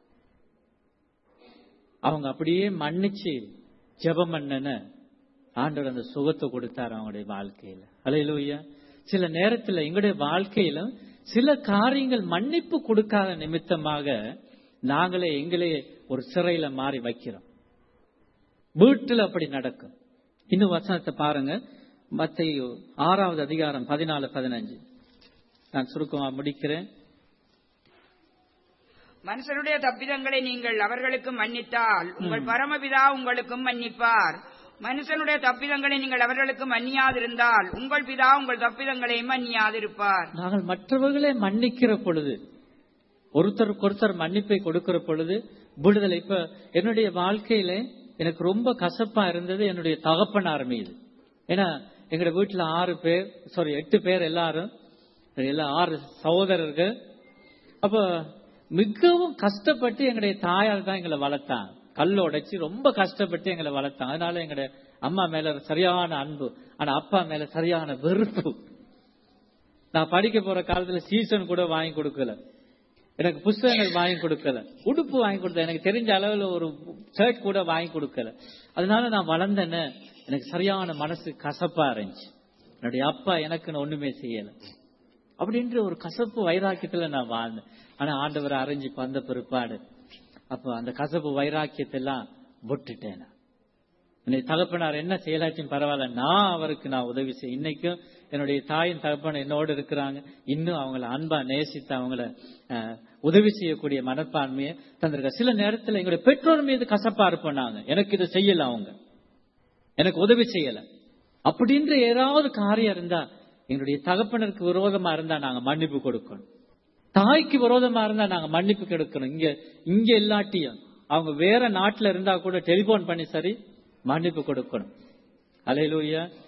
S3: அவங்க அப்படியே மன்னிச்சு ஜெபம் பண்ணன ஆண்டவர் அந்த சுகத்தை கொடுத்தார் அவங்களுடைய வாழ்க்கையில அலையிலூயா சில நேரத்துல எங்களுடைய வாழ்க்கையில சில காரியங்கள் மன்னிப்பு கொடுக்காத நிமித்தமாக நாங்களே எங்களே ஒரு சிறையில மாறி வைக்கிறோம் வீட்டில் அப்படி நடக்கும் இன்னும் வசனத்தை பாருங்க மத்த ஆறாவது அதிகாரம் பதினாலு பதினஞ்சு நான் சுருக்கமா முடிக்கிறேன்
S4: மனுஷனுடைய தப்பிதங்களை நீங்கள் அவர்களுக்கு மன்னித்தால் உங்கள் பரமபிதா உங்களுக்கும் மன்னிப்பார் மனுஷனுடைய தப்பிதங்களை நீங்கள் அவர்களுக்கு மன்னியாதிருந்தால் உங்கள் பிதா உங்கள் தப்பிதங்களை மன்னியாதிருப்பார்
S3: நாங்கள் மற்றவர்களை மன்னிக்கிற பொழுது ஒருத்தருக்கு ஒருத்தர் மன்னிப்பை கொடுக்கிற பொழுது விடுதலை இப்ப என்னுடைய வாழ்க்கையில எனக்கு ரொம்ப கசப்பா இருந்தது என்னுடைய தகப்பனார் மீது ஏன்னா எங்க வீட்டுல ஆறு பேர் சாரி எட்டு பேர் எல்லாரும் எல்லாம் ஆறு சகோதரர்கள் அப்ப மிகவும் கஷ்டப்பட்டு எங்களுடைய தாயார் தான் எங்களை வளர்த்தாங்க கல் உடைச்சு ரொம்ப கஷ்டப்பட்டு எங்களை வளர்த்தாங்க அதனால எங்களுடைய அம்மா மேல சரியான அன்பு ஆனா அப்பா மேல சரியான வெறுப்பு நான் படிக்க போற காலத்துல சீசன் கூட வாங்கி கொடுக்கல எனக்கு புஸ்தகங்கள் வாங்கி கொடுக்கல உடுப்பு வாங்கி கொடுத்த எனக்கு தெரிஞ்ச அளவுல ஒரு ஷர்ட் கூட வாங்கி கொடுக்கல அதனால நான் வளர்ந்தேன்னு எனக்கு சரியான மனசு கசப்பா இருந்துச்சு என்னுடைய அப்பா எனக்குன்னு ஒண்ணுமே செய்யல அப்படின்ற ஒரு கசப்பு வைராக்கியத்துல நான் வாழ்ந்தேன் ஆனா ஆண்டவர் அறிஞ்சு வந்த பிற்பாடு அப்ப அந்த கசப்பு வைராக்கியத்தை எல்லாம் விட்டுட்டேன் நான். என்னுடைய தகப்பனார் என்ன செயலாச்சும் பரவாயில்ல நான் அவருக்கு நான் உதவி செய்ய இன்னைக்கும் என்னுடைய தாயின் தகப்பன் என்னோடு இருக்கிறாங்க இன்னும் அவங்கள அன்பா நேசித்து அவங்கள அஹ், உதவி செய்யக்கூடிய மனப்பான்மையை தந்திருக்க சில நேரத்துல எங்களுடைய பெற்றோர் மீது கசப்பா இருப்போம் நாங்க எனக்கு இதை செய்யல அவங்க எனக்கு உதவி செய்யல அப்படின்ற ஏதாவது காரியம் இருந்தா எங்களுடைய தகப்பனருக்கு விரோதமா இருந்தா நாங்க மன்னிப்பு கொடுக்கணும் தாய்க்கு விரோதமா இருந்தா நாங்க மன்னிப்பு கொடுக்கணும் இங்க இங்க இல்லாட்டியும் அவங்க வேற நாட்டுல இருந்தா கூட டெலிபோன் பண்ணி சரி மன்னிப்பு கொடுக்கணும் அலையிலூயா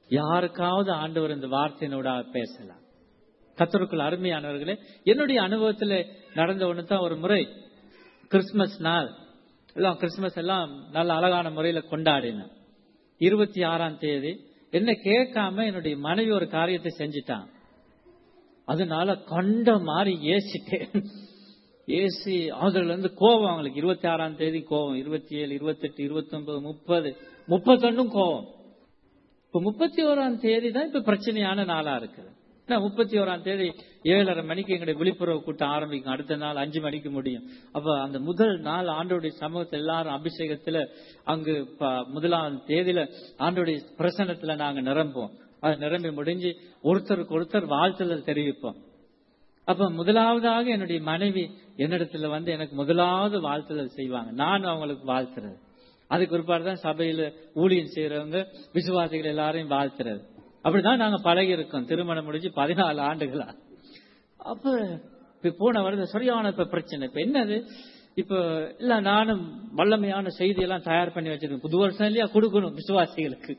S3: யாருக்காவது ஆண்டவர் இந்த வார்த்தையினோட பேசலாம் கத்தருக்குள் அருமையானவர்களே என்னுடைய அனுபவத்துல நடந்த ஒண்ணு தான் ஒரு முறை கிறிஸ்துமஸ் நாள் எல்லாம் கிறிஸ்துமஸ் எல்லாம் நல்ல அழகான முறையில கொண்டாடினேன் இருபத்தி ஆறாம் தேதி என்ன கேட்காம என்னுடைய மனைவி ஒரு காரியத்தை செஞ்சிட்டான் அதனால கண்ட மாதிரி ஏசிட்டேன் ஏசி அதுல இருந்து கோபம் அவங்களுக்கு இருபத்தி ஆறாம் தேதி கோபம் இருபத்தி ஏழு இருபத்தெட்டு இருபத்தி ஒன்பது முப்பது முப்பத்தொன்னும் கோபம் இப்ப முப்பத்தி ஓராம் தேதி தான் இப்ப பிரச்சனையான நாளா இருக்குது முப்பத்தி ஓராம் தேதி ஏழரை மணிக்கு எங்களுடைய விழிப்புணர்வு கூட்டம் ஆரம்பிக்கும் அடுத்த நாள் அஞ்சு மணிக்கு முடியும் அப்ப அந்த முதல் நாள் ஆண்டோடைய சமூகத்தில் எல்லாரும் அபிஷேகத்துல அங்கு ப- முதலாம் தேதியில ஆண்டோடைய பிரசன்னத்துல நாங்க நிரம்புவோம் அது நிரம்பி முடிஞ்சு ஒருத்தருக்கு ஒருத்தர் வாழ்த்துதல் தெரிவிப்போம் அப்ப முதலாவதாக என்னுடைய மனைவி என்னிடத்துல வந்து எனக்கு முதலாவது வாழ்த்துதல் செய்வாங்க நான் அவங்களுக்கு வாழ்த்துறது அதுக்கு பிற்பாடு தான் சபையில ஊழியம் செய்யறவங்க விசுவாசிகள் எல்லாரையும் வாழ்த்துறது அப்படிதான் நாங்க பழகி இருக்கோம் திருமணம் முடிஞ்சு பதினாலு ஆண்டுகளா அப்ப இப்ப போன வருடம் சரியான இப்ப பிரச்சனை இப்ப என்னது இப்ப இல்ல நானும் வல்லமையான செய்தியெல்லாம் தயார் பண்ணி வச்சிருக்கேன் புது வருஷம் இல்லையா கொடுக்கணும் விசுவாசிகளுக்கு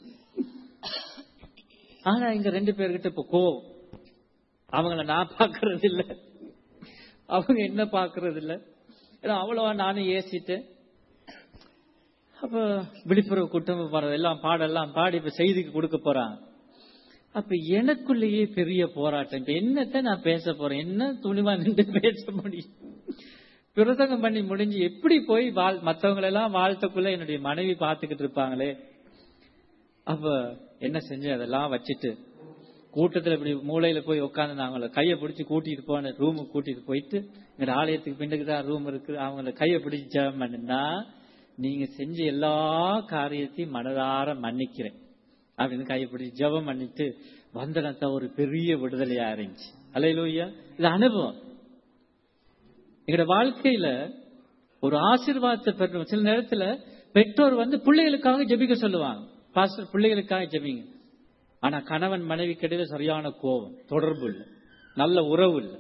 S3: ஆனா இங்க ரெண்டு பேர்கிட்ட இப்ப கோவம் அவங்கள நான் பாக்குறது இல்ல அவங்க என்ன பாக்குறது இல்ல ஏன்னா அவ்வளவா நானும் ஏசிட்டேன் அப்ப விழிப்புணர்வு கூட்டம் வர்றது எல்லாம் பாடெல்லாம் பாடி இப்ப செய்திக்கு கொடுக்க போறாங்க அப்ப எனக்குள்ளேயே பெரிய போராட்டம் இப்ப என்னத்த நான் பேச போறேன் என்ன துணிவா நின்று பேச முடியும் பிரசங்கம் பண்ணி முடிஞ்சு எப்படி போய் வாழ் மத்தவங்க எல்லாம் வாழ்த்தக்குள்ள என்னுடைய மனைவி பார்த்துக்கிட்டு இருப்பாங்களே அப்ப என்ன செஞ்சேன் அதெல்லாம் வச்சுட்டு கூட்டத்துல இப்படி மூலையில போய் உட்காந்து நான் அவங்கள கையை பிடிச்சு கூட்டிட்டு போன ரூமுக்கு கூட்டிட்டு போயிட்டு எங்க ஆலயத்துக்கு பின்னுக்கு தான் ரூம் இருக்கு அவங்கள கையை பிடிச்சு ஜெபம் பண்ணுனா நீங்க செஞ்ச எல்லா காரியத்தையும் மனதார மன்னிக்கிறேன் அப்படின்னு கையை பிடிச்சு ஜெபம் பண்ணிட்டு வந்தனத்த ஒரு பெரிய விடுதலையா இருந்துச்சு அலையிலோய்யா இது அனுபவம் எங்களோட வாழ்க்கையில ஒரு ஆசீர்வாதத்தை பெறணும் சில நேரத்துல பெற்றோர் வந்து பிள்ளைகளுக்காக ஜெபிக்க சொல்லுவாங்க பாஸ்டர் பிள்ளைகளுக்காக ஜெபிங்க ஆனா கணவன் மனைவி கிடையில சரியான கோபம் தொடர்பு இல்லை நல்ல உறவு இல்லை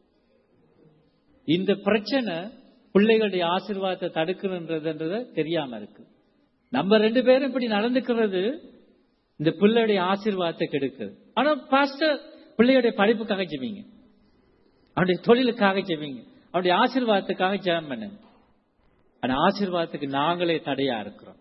S3: இந்த பிரச்சனை பிள்ளைகளுடைய ஆசீர்வாதத்தை தடுக்கணுன்றதுன்றது தெரியாம இருக்கு நம்ம ரெண்டு பேரும் இப்படி நடந்துக்கிறது இந்த பிள்ளையுடைய ஆசீர்வாதத்தை கெடுக்குது ஆனா பாஸ்டர் பிள்ளையுடைய படிப்புக்காக ஜெபிங்க அவனுடைய தொழிலுக்காக ஜெபிங்க அவனுடைய ஆசீர்வாதத்துக்காக ஜெபம் பண்ணுங்க ஆனா ஆசீர்வாதத்துக்கு நாங்களே தடையா இருக்கிறோம்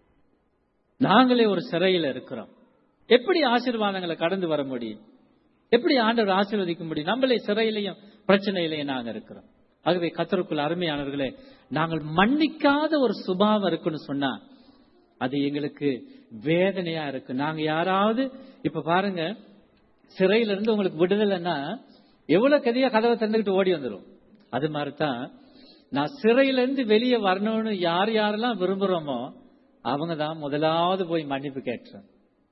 S3: நாங்களே ஒரு சிறையில இருக்கிறோம் எப்படி ஆசீர்வாதங்களை கடந்து வர முடியும் எப்படி ஆண்டவர் ஆசீர்வதிக்க முடியும் நம்மளே சிறையிலையும் பிரச்சனையிலையும் நாங்க இருக்கிறோம் ஆகவே கத்தருக்குள் அருமையானவர்களே நாங்கள் மன்னிக்காத ஒரு சுபாவம் இருக்குன்னு சொன்னா அது எங்களுக்கு வேதனையா இருக்கு நாங்க யாராவது இப்ப பாருங்க சிறையில இருந்து உங்களுக்கு விடுதலைன்னா எவ்வளவு கதையா கதவை திறந்துகிட்டு ஓடி வந்துரும் அது மாதிரிதான் நான் சிறையில இருந்து வெளியே வரணும்னு யார் யாரெல்லாம் விரும்புறோமோ அவங்க தான் முதலாவது போய் மன்னிப்பு கேட்டுறேன்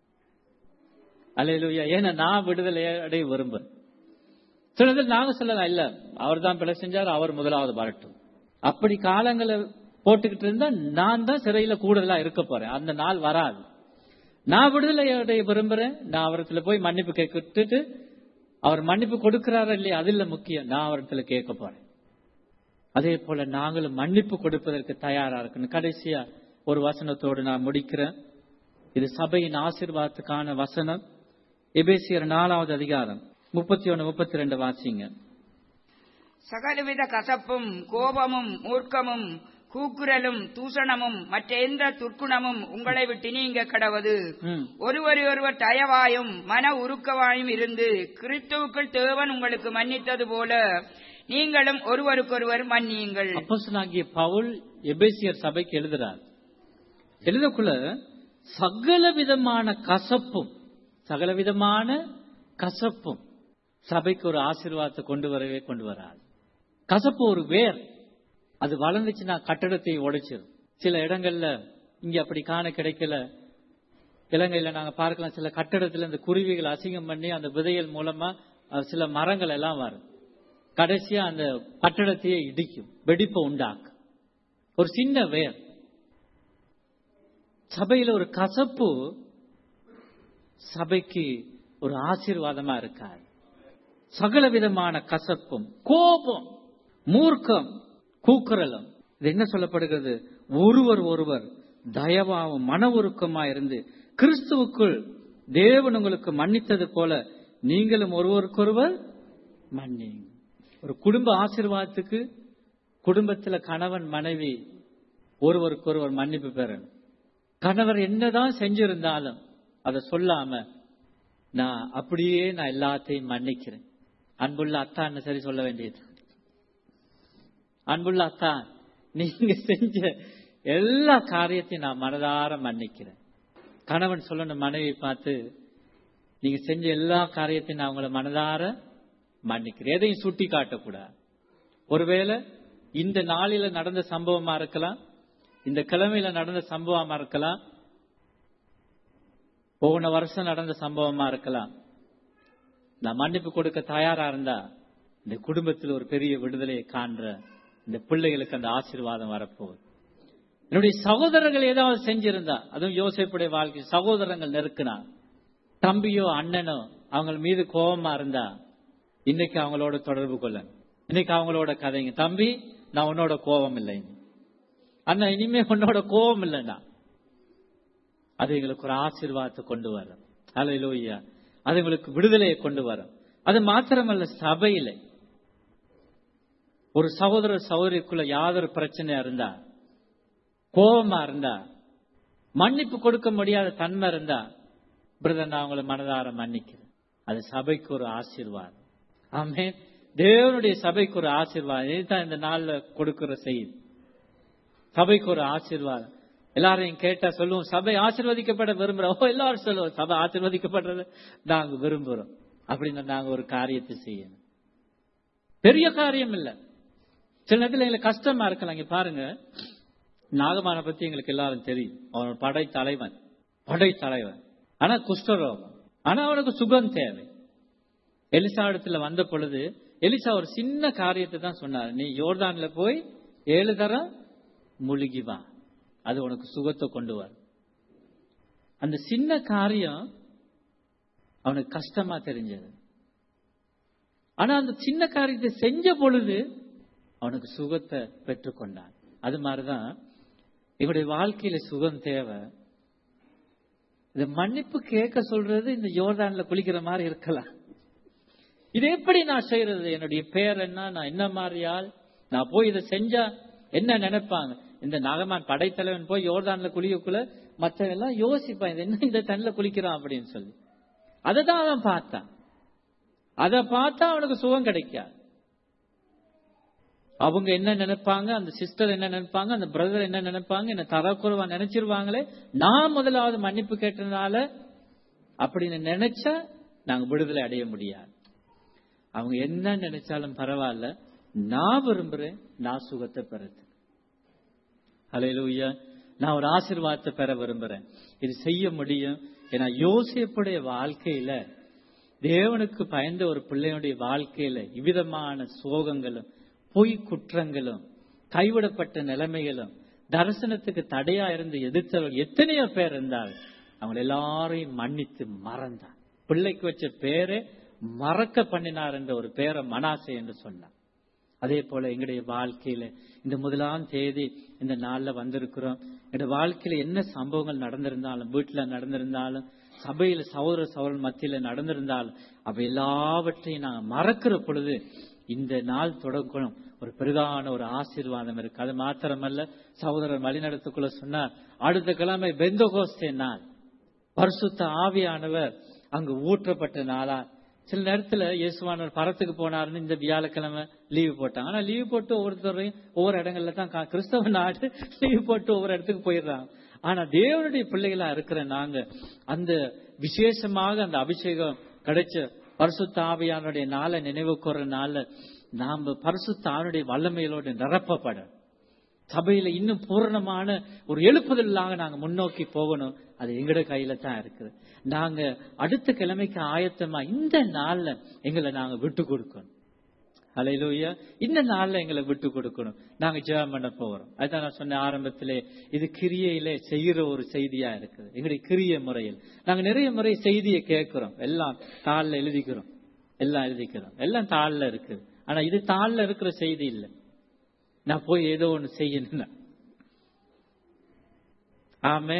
S3: அல்லையா ஏன்னா நான் விடுதலை அடைய விரும்புறேன் சிலதில் நாங்க சொல்லலாம் இல்ல அவர் தான் பிழை செஞ்சார் அவர் முதலாவது வரட்டும் அப்படி காலங்களை போட்டுக்கிட்டு இருந்தா நான் தான் சிறையில கூடுதலா இருக்க போறேன் அந்த நாள் வராது நான் விடுதலை அடைய விரும்புறேன் நான் அவரத்துல போய் மன்னிப்பு கேட்டுட்டு அவர் மன்னிப்பு கொடுக்கிறாரா இல்லையா அது இல்ல முக்கியம் நான் அவரத்துல கேட்க போறேன் அதே போல நாங்களும் மன்னிப்பு கொடுப்பதற்கு தயாரா இருக்கணும் கடைசியா ஒரு வசனத்தோடு நான் முடிக்கிறேன் இது சபையின் ஆசீர்வாதத்துக்கான வசனம் எபேசியர் நாலாவது அதிகாரம் முப்பத்தி ஒன்னு முப்பத்தி ரெண்டு வாசிங்க
S4: சகலவித கசப்பும் கோபமும் மூர்க்கமும் கூக்குரலும் தூஷணமும் மற்ற எந்த துர்க்குணமும் உங்களை விட்டு நீங்க கடவது
S3: ம்.
S4: ஒருவரையொருவர் தயவாயும் மன உருக்கவாயும் இருந்து கிறிஸ்துவுக்குள் தேவன் உங்களுக்கு மன்னித்தது போல நீங்களும் ஒருவருக்கொருவர் மன்னியுங்கள்
S3: அப்போஸ்தலனாகிய பவுல் எபேசியர் சபைக்கு எழுதுறார் எழுதக்குள்ள சகல விதமான கசப்பும் சகல விதமான கசப்பும் சபைக்கு ஒரு ஆசீர்வாதத்தை கொண்டு வரவே கொண்டு வராது கசப்பு ஒரு வேர் அது வளர்ந்துச்சுன்னா கட்டடத்தை உடைச்சிரும் சில இடங்கள்ல இங்க அப்படி காண கிடைக்கல இலங்கையில நாங்க பார்க்கலாம் சில கட்டடத்துல இந்த குருவிகள் அசிங்கம் பண்ணி அந்த விதைகள் மூலமா அஹ், சில மரங்கள் எல்லாம் வரும் கடைசியா அந்த கட்டடத்தையே இடிக்கும் வெடிப்பை உண்டாக்கும் ஒரு சின்ன வேர் சபையில ஒரு கசப்பு சபைக்கு ஒரு ஆசீர்வாதமா இருக்காது சகல விதமான கசப்பும் கோபம் மூர்க்கம் கூக்குரலும் இது என்ன சொல்லப்படுகிறது ஒருவர் ஒருவர் தயவாவும் மன உருக்கமா இருந்து கிறிஸ்துவுக்குள் தேவன் உங்களுக்கு மன்னித்தது போல நீங்களும் ஒருவருக்கொருவர் மன்னிங்க ஒரு குடும்ப ஆசீர்வாதத்துக்கு குடும்பத்துல கணவன் மனைவி ஒருவருக்கொருவர் மன்னிப்பு பெறணும் கணவர் என்னதான் செஞ்சிருந்தாலும் அதை சொல்லாம நான் அப்படியே நான் எல்லாத்தையும் மன்னிக்கிறேன் அன்புள்ள அத்தா என்ன சரி சொல்ல வேண்டியது அன்புள்ள அத்தா நீங்க செஞ்ச எல்லா காரியத்தையும் நான் மனதார மன்னிக்கிறேன் கணவன் சொல்லணும் மனைவி பார்த்து நீங்க செஞ்ச எல்லா காரியத்தையும் நான் உங்களை மனதார மன்னிக்கிறேன் எதையும் சுட்டி காட்டக்கூடாது ஒருவேளை இந்த நாளில நடந்த சம்பவமா இருக்கலாம் இந்த கிழமையில நடந்த சம்பவமா இருக்கலாம் போன வருஷம் நடந்த சம்பவமா இருக்கலாம் நான் மன்னிப்பு கொடுக்க தயாரா இருந்தா இந்த குடும்பத்தில் ஒரு பெரிய விடுதலையை காண்ற இந்த பிள்ளைகளுக்கு அந்த ஆசீர்வாதம் வரப்போகுது என்னுடைய சகோதரர்கள் ஏதாவது செஞ்சிருந்தா அதுவும் யோசிப்புடைய வாழ்க்கை சகோதரங்கள் நெருக்குனா தம்பியோ அண்ணனோ அவங்க மீது கோபமா இருந்தா இன்னைக்கு அவங்களோட தொடர்பு கொள்ள இன்னைக்கு அவங்களோட கதைங்க தம்பி நான் உன்னோட கோபம் இல்லை அண்ணா இனிமே உன்னோட கோபம் இல்லைண்ணா அது எங்களுக்கு ஒரு ஆசீர்வாதத்தை கொண்டு வரும் அலையிலோய்யா அது எங்களுக்கு விடுதலையை கொண்டு வரும் அது மாத்திரமல்ல சபையில ஒரு சகோதர சகோதரிக்குள்ள யாதொரு பிரச்சனையா இருந்தா கோபமா இருந்தா மன்னிப்பு கொடுக்க முடியாத தன்மை இருந்தா பிரதர் நான் உங்களை மனதார மன்னிக்கிறேன் அது சபைக்கு ஒரு ஆசீர்வாதம் ஆமே தேவனுடைய சபைக்கு ஒரு ஆசீர்வாதம் இதுதான் இந்த நாள்ல கொடுக்கிற செய்தி சபைக்கு ஒரு ஆசீர்வாதம் எல்லாரையும் கேட்டா சொல்லுவோம் சபை ஆசீர்வதிக்கப்பட விரும்புறோம் ஓ எல்லாரும் சொல்லுவோம் சபை ஆசீர்வதிக்கப்படுறத நாங்க விரும்புறோம் அப்படின்னு நாங்க ஒரு காரியத்தை செய்யணும் பெரிய காரியம் இல்ல சில நேரத்தில் எங்களுக்கு கஷ்டமா இருக்கலாம் இங்க பாருங்க நாகமான பத்தி எங்களுக்கு எல்லாரும் தெரியும் அவன் படை தலைவன் படை தலைவன் ஆனா குஷ்டரோகம் ஆனா அவனுக்கு சுகம் தேவை எலிசா இடத்துல வந்த பொழுது எலிசா ஒரு சின்ன காரியத்தை தான் சொன்னார் நீ யோர்தான்ல போய் ஏழு தரம் முழுகி வா அது உனக்கு சுகத்தை கொண்டு வரும் அந்த சின்ன காரியம் அவனுக்கு கஷ்டமா தெரிஞ்சது ஆனா அந்த சின்ன காரியத்தை செஞ்ச பொழுது அவனுக்கு சுகத்தை பெற்றுக்கொண்டான் அது மாதிரிதான் எங்களுடைய வாழ்க்கையில சுகம் தேவை இந்த மன்னிப்பு கேட்க சொல்றது இந்த யோர்தான்ல குளிக்கிற மாதிரி இருக்கலாம் இது எப்படி நான் செய்யறது என்னுடைய பேர் என்ன நான் என்ன மாதிரியால் நான் போய் இதை செஞ்சா என்ன நினைப்பாங்க இந்த நாகமான் படைத்தலைவன் போய் யோர்தான்ல குளிக்கக்குள்ள மற்றவங்க எல்லாம் யோசிப்பான் இது என்ன இந்த தண்ணில குளிக்கிறான் அப்படின்னு சொல்லி அதை தான் அவன் பார்த்தான் அதை பார்த்தா அவனுக்கு சுகம் கிடைக்காது அவங்க என்ன நினைப்பாங்க அந்த சிஸ்டர் என்ன நினைப்பாங்க அந்த பிரதர் என்ன நினைப்பாங்க என்ன தரக்குறைவா நினைச்சிருவாங்களே நான் முதலாவது மன்னிப்பு கேட்டதுனால அப்படின்னு நினைச்சா நாங்க விடுதலை அடைய முடியாது அவங்க என்ன நினைச்சாலும் பரவாயில்ல நான் விரும்புறேன் நான் சுகத்தை பெறது அலையிலூயா நான் ஒரு ஆசீர்வாதத்தை பெற விரும்புறேன் இது செய்ய முடியும் ஏன்னா யோசிப்புடைய வாழ்க்கையில தேவனுக்கு பயந்த ஒரு பிள்ளையுடைய வாழ்க்கையில இவ்விதமான சோகங்களும் பொய் குற்றங்களும் கைவிடப்பட்ட நிலைமைகளும் தரிசனத்துக்கு தடையா இருந்து எதிர்த்தவர்கள் எத்தனையோ பேர் இருந்தால் அவங்க எல்லாரையும் மன்னித்து மறந்தார் பிள்ளைக்கு வச்ச பேரே மறக்க பண்ணினார் என்ற ஒரு பேரை மனாசை என்று சொன்னார் அதே போல எங்களுடைய வாழ்க்கையில இந்த முதலாம் தேதி இந்த நாள்ல வந்திருக்கிறோம் எங்களுடைய வாழ்க்கையில என்ன சம்பவங்கள் நடந்திருந்தாலும் வீட்டுல நடந்திருந்தாலும் சபையில சகோதர சகோதரன் மத்தியில நடந்திருந்தாலும் அவை எல்லாவற்றையும் நாங்க மறக்கிற பொழுது இந்த நாள் தொடங்கணும் ஒரு பெரிதான ஒரு ஆசீர்வாதம் இருக்கு அது மாத்திரமல்ல சகோதரர் வழிநடத்துக்குள்ள சொன்னார் அடுத்த கிழமை பெந்தகோஸ்தே நாள் பரிசுத்த ஆவியானவர் அங்கு ஊற்றப்பட்ட நாளா சில நேரத்துல இயேசுவானவர் பரத்துக்கு போனாருன்னு இந்த வியாழக்கிழமை லீவு போட்டாங்க ஆனா லீவு போட்டு ஒவ்வொருத்தரையும் ஒவ்வொரு இடங்கள்ல தான் கா- கிறிஸ்தவ நாடு லீவு போட்டு ஒவ்வொரு இடத்துக்கு போயிடுறாங்க ஆனா தேவனுடைய பிள்ளைகளா இருக்கிற நாங்க அந்த விசேஷமாக அந்த அபிஷேகம் கிடைச்ச பரிசுத்த ஆவியானுடைய நாளை நினைவு கூற நாள்ல நாம பரிசுத்த ஆவினுடைய வல்லமைகளோடு நிரப்பப்பட சபையில இன்னும் பூரணமான ஒரு எழுப்புதலாக நாங்க முன்னோக்கி போகணும் அது எங்கட கையில தான் இருக்குது நாங்க அடுத்த கிழமைக்கு ஆயத்தமா இந்த நாள்ல எங்களை நாங்க விட்டு கொடுக்கணும் அலையிலூயா இந்த நாள்ல எங்களை விட்டு கொடுக்கணும் நாங்க ஜெபம் பண்ண போறோம் அதுதான் நான் சொன்ன ஆரம்பத்திலே இது கிரியையிலே செய்யற ஒரு செய்தியா இருக்குது எங்களுடைய கிரிய முறையில் நாங்க நிறைய முறை செய்தியை கேட்கிறோம் எல்லாம் தாள்ல எழுதிக்கிறோம் எல்லாம் எழுதிக்கிறோம் எல்லாம் தாள்ல இருக்குது ஆனா இது தாள்ல இருக்கிற செய்தி இல்லை நான் போய் ஏதோ ஒண்ணு செய்யணும் ஆமே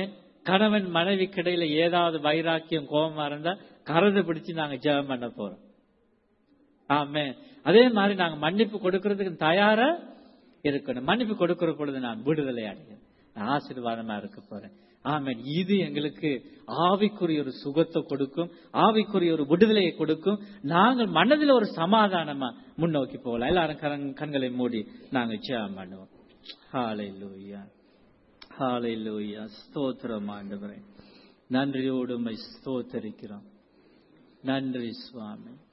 S3: கணவன் மனைவி கிடையில ஏதாவது வைராக்கியம் கோபமா இருந்தா கரதை பிடிச்சு நாங்க ஜெபம் பண்ண போறோம் ஆமே அதே மாதிரி நாங்க மன்னிப்பு கொடுக்கறதுக்கு தயாரா இருக்கணும் மன்னிப்பு கொடுக்கிற பொழுது நான் விடுதலை அடைகிறேன் நான் ஆசீர்வாதமா இருக்க போறேன் ஆமென் இது எங்களுக்கு ஆவிக்குரிய ஒரு சுகத்தை கொடுக்கும் ஆவிக்குரிய ஒரு விடுதலையை கொடுக்கும் நாங்கள் மனதில் ஒரு சமாதானமா முன்னோக்கி போகலாம் எல்லாரும் கரண்- கண்களை மூடி நாங்க ஜெபம் பண்ணுவோம் ஹalleluya ஹalleluya ஸ்தோத்திரம் ஆண்டவரே நன்றியோடு உம்மை ஸ்தோத்தரிக்கிறோம் நன்றி சுவாமி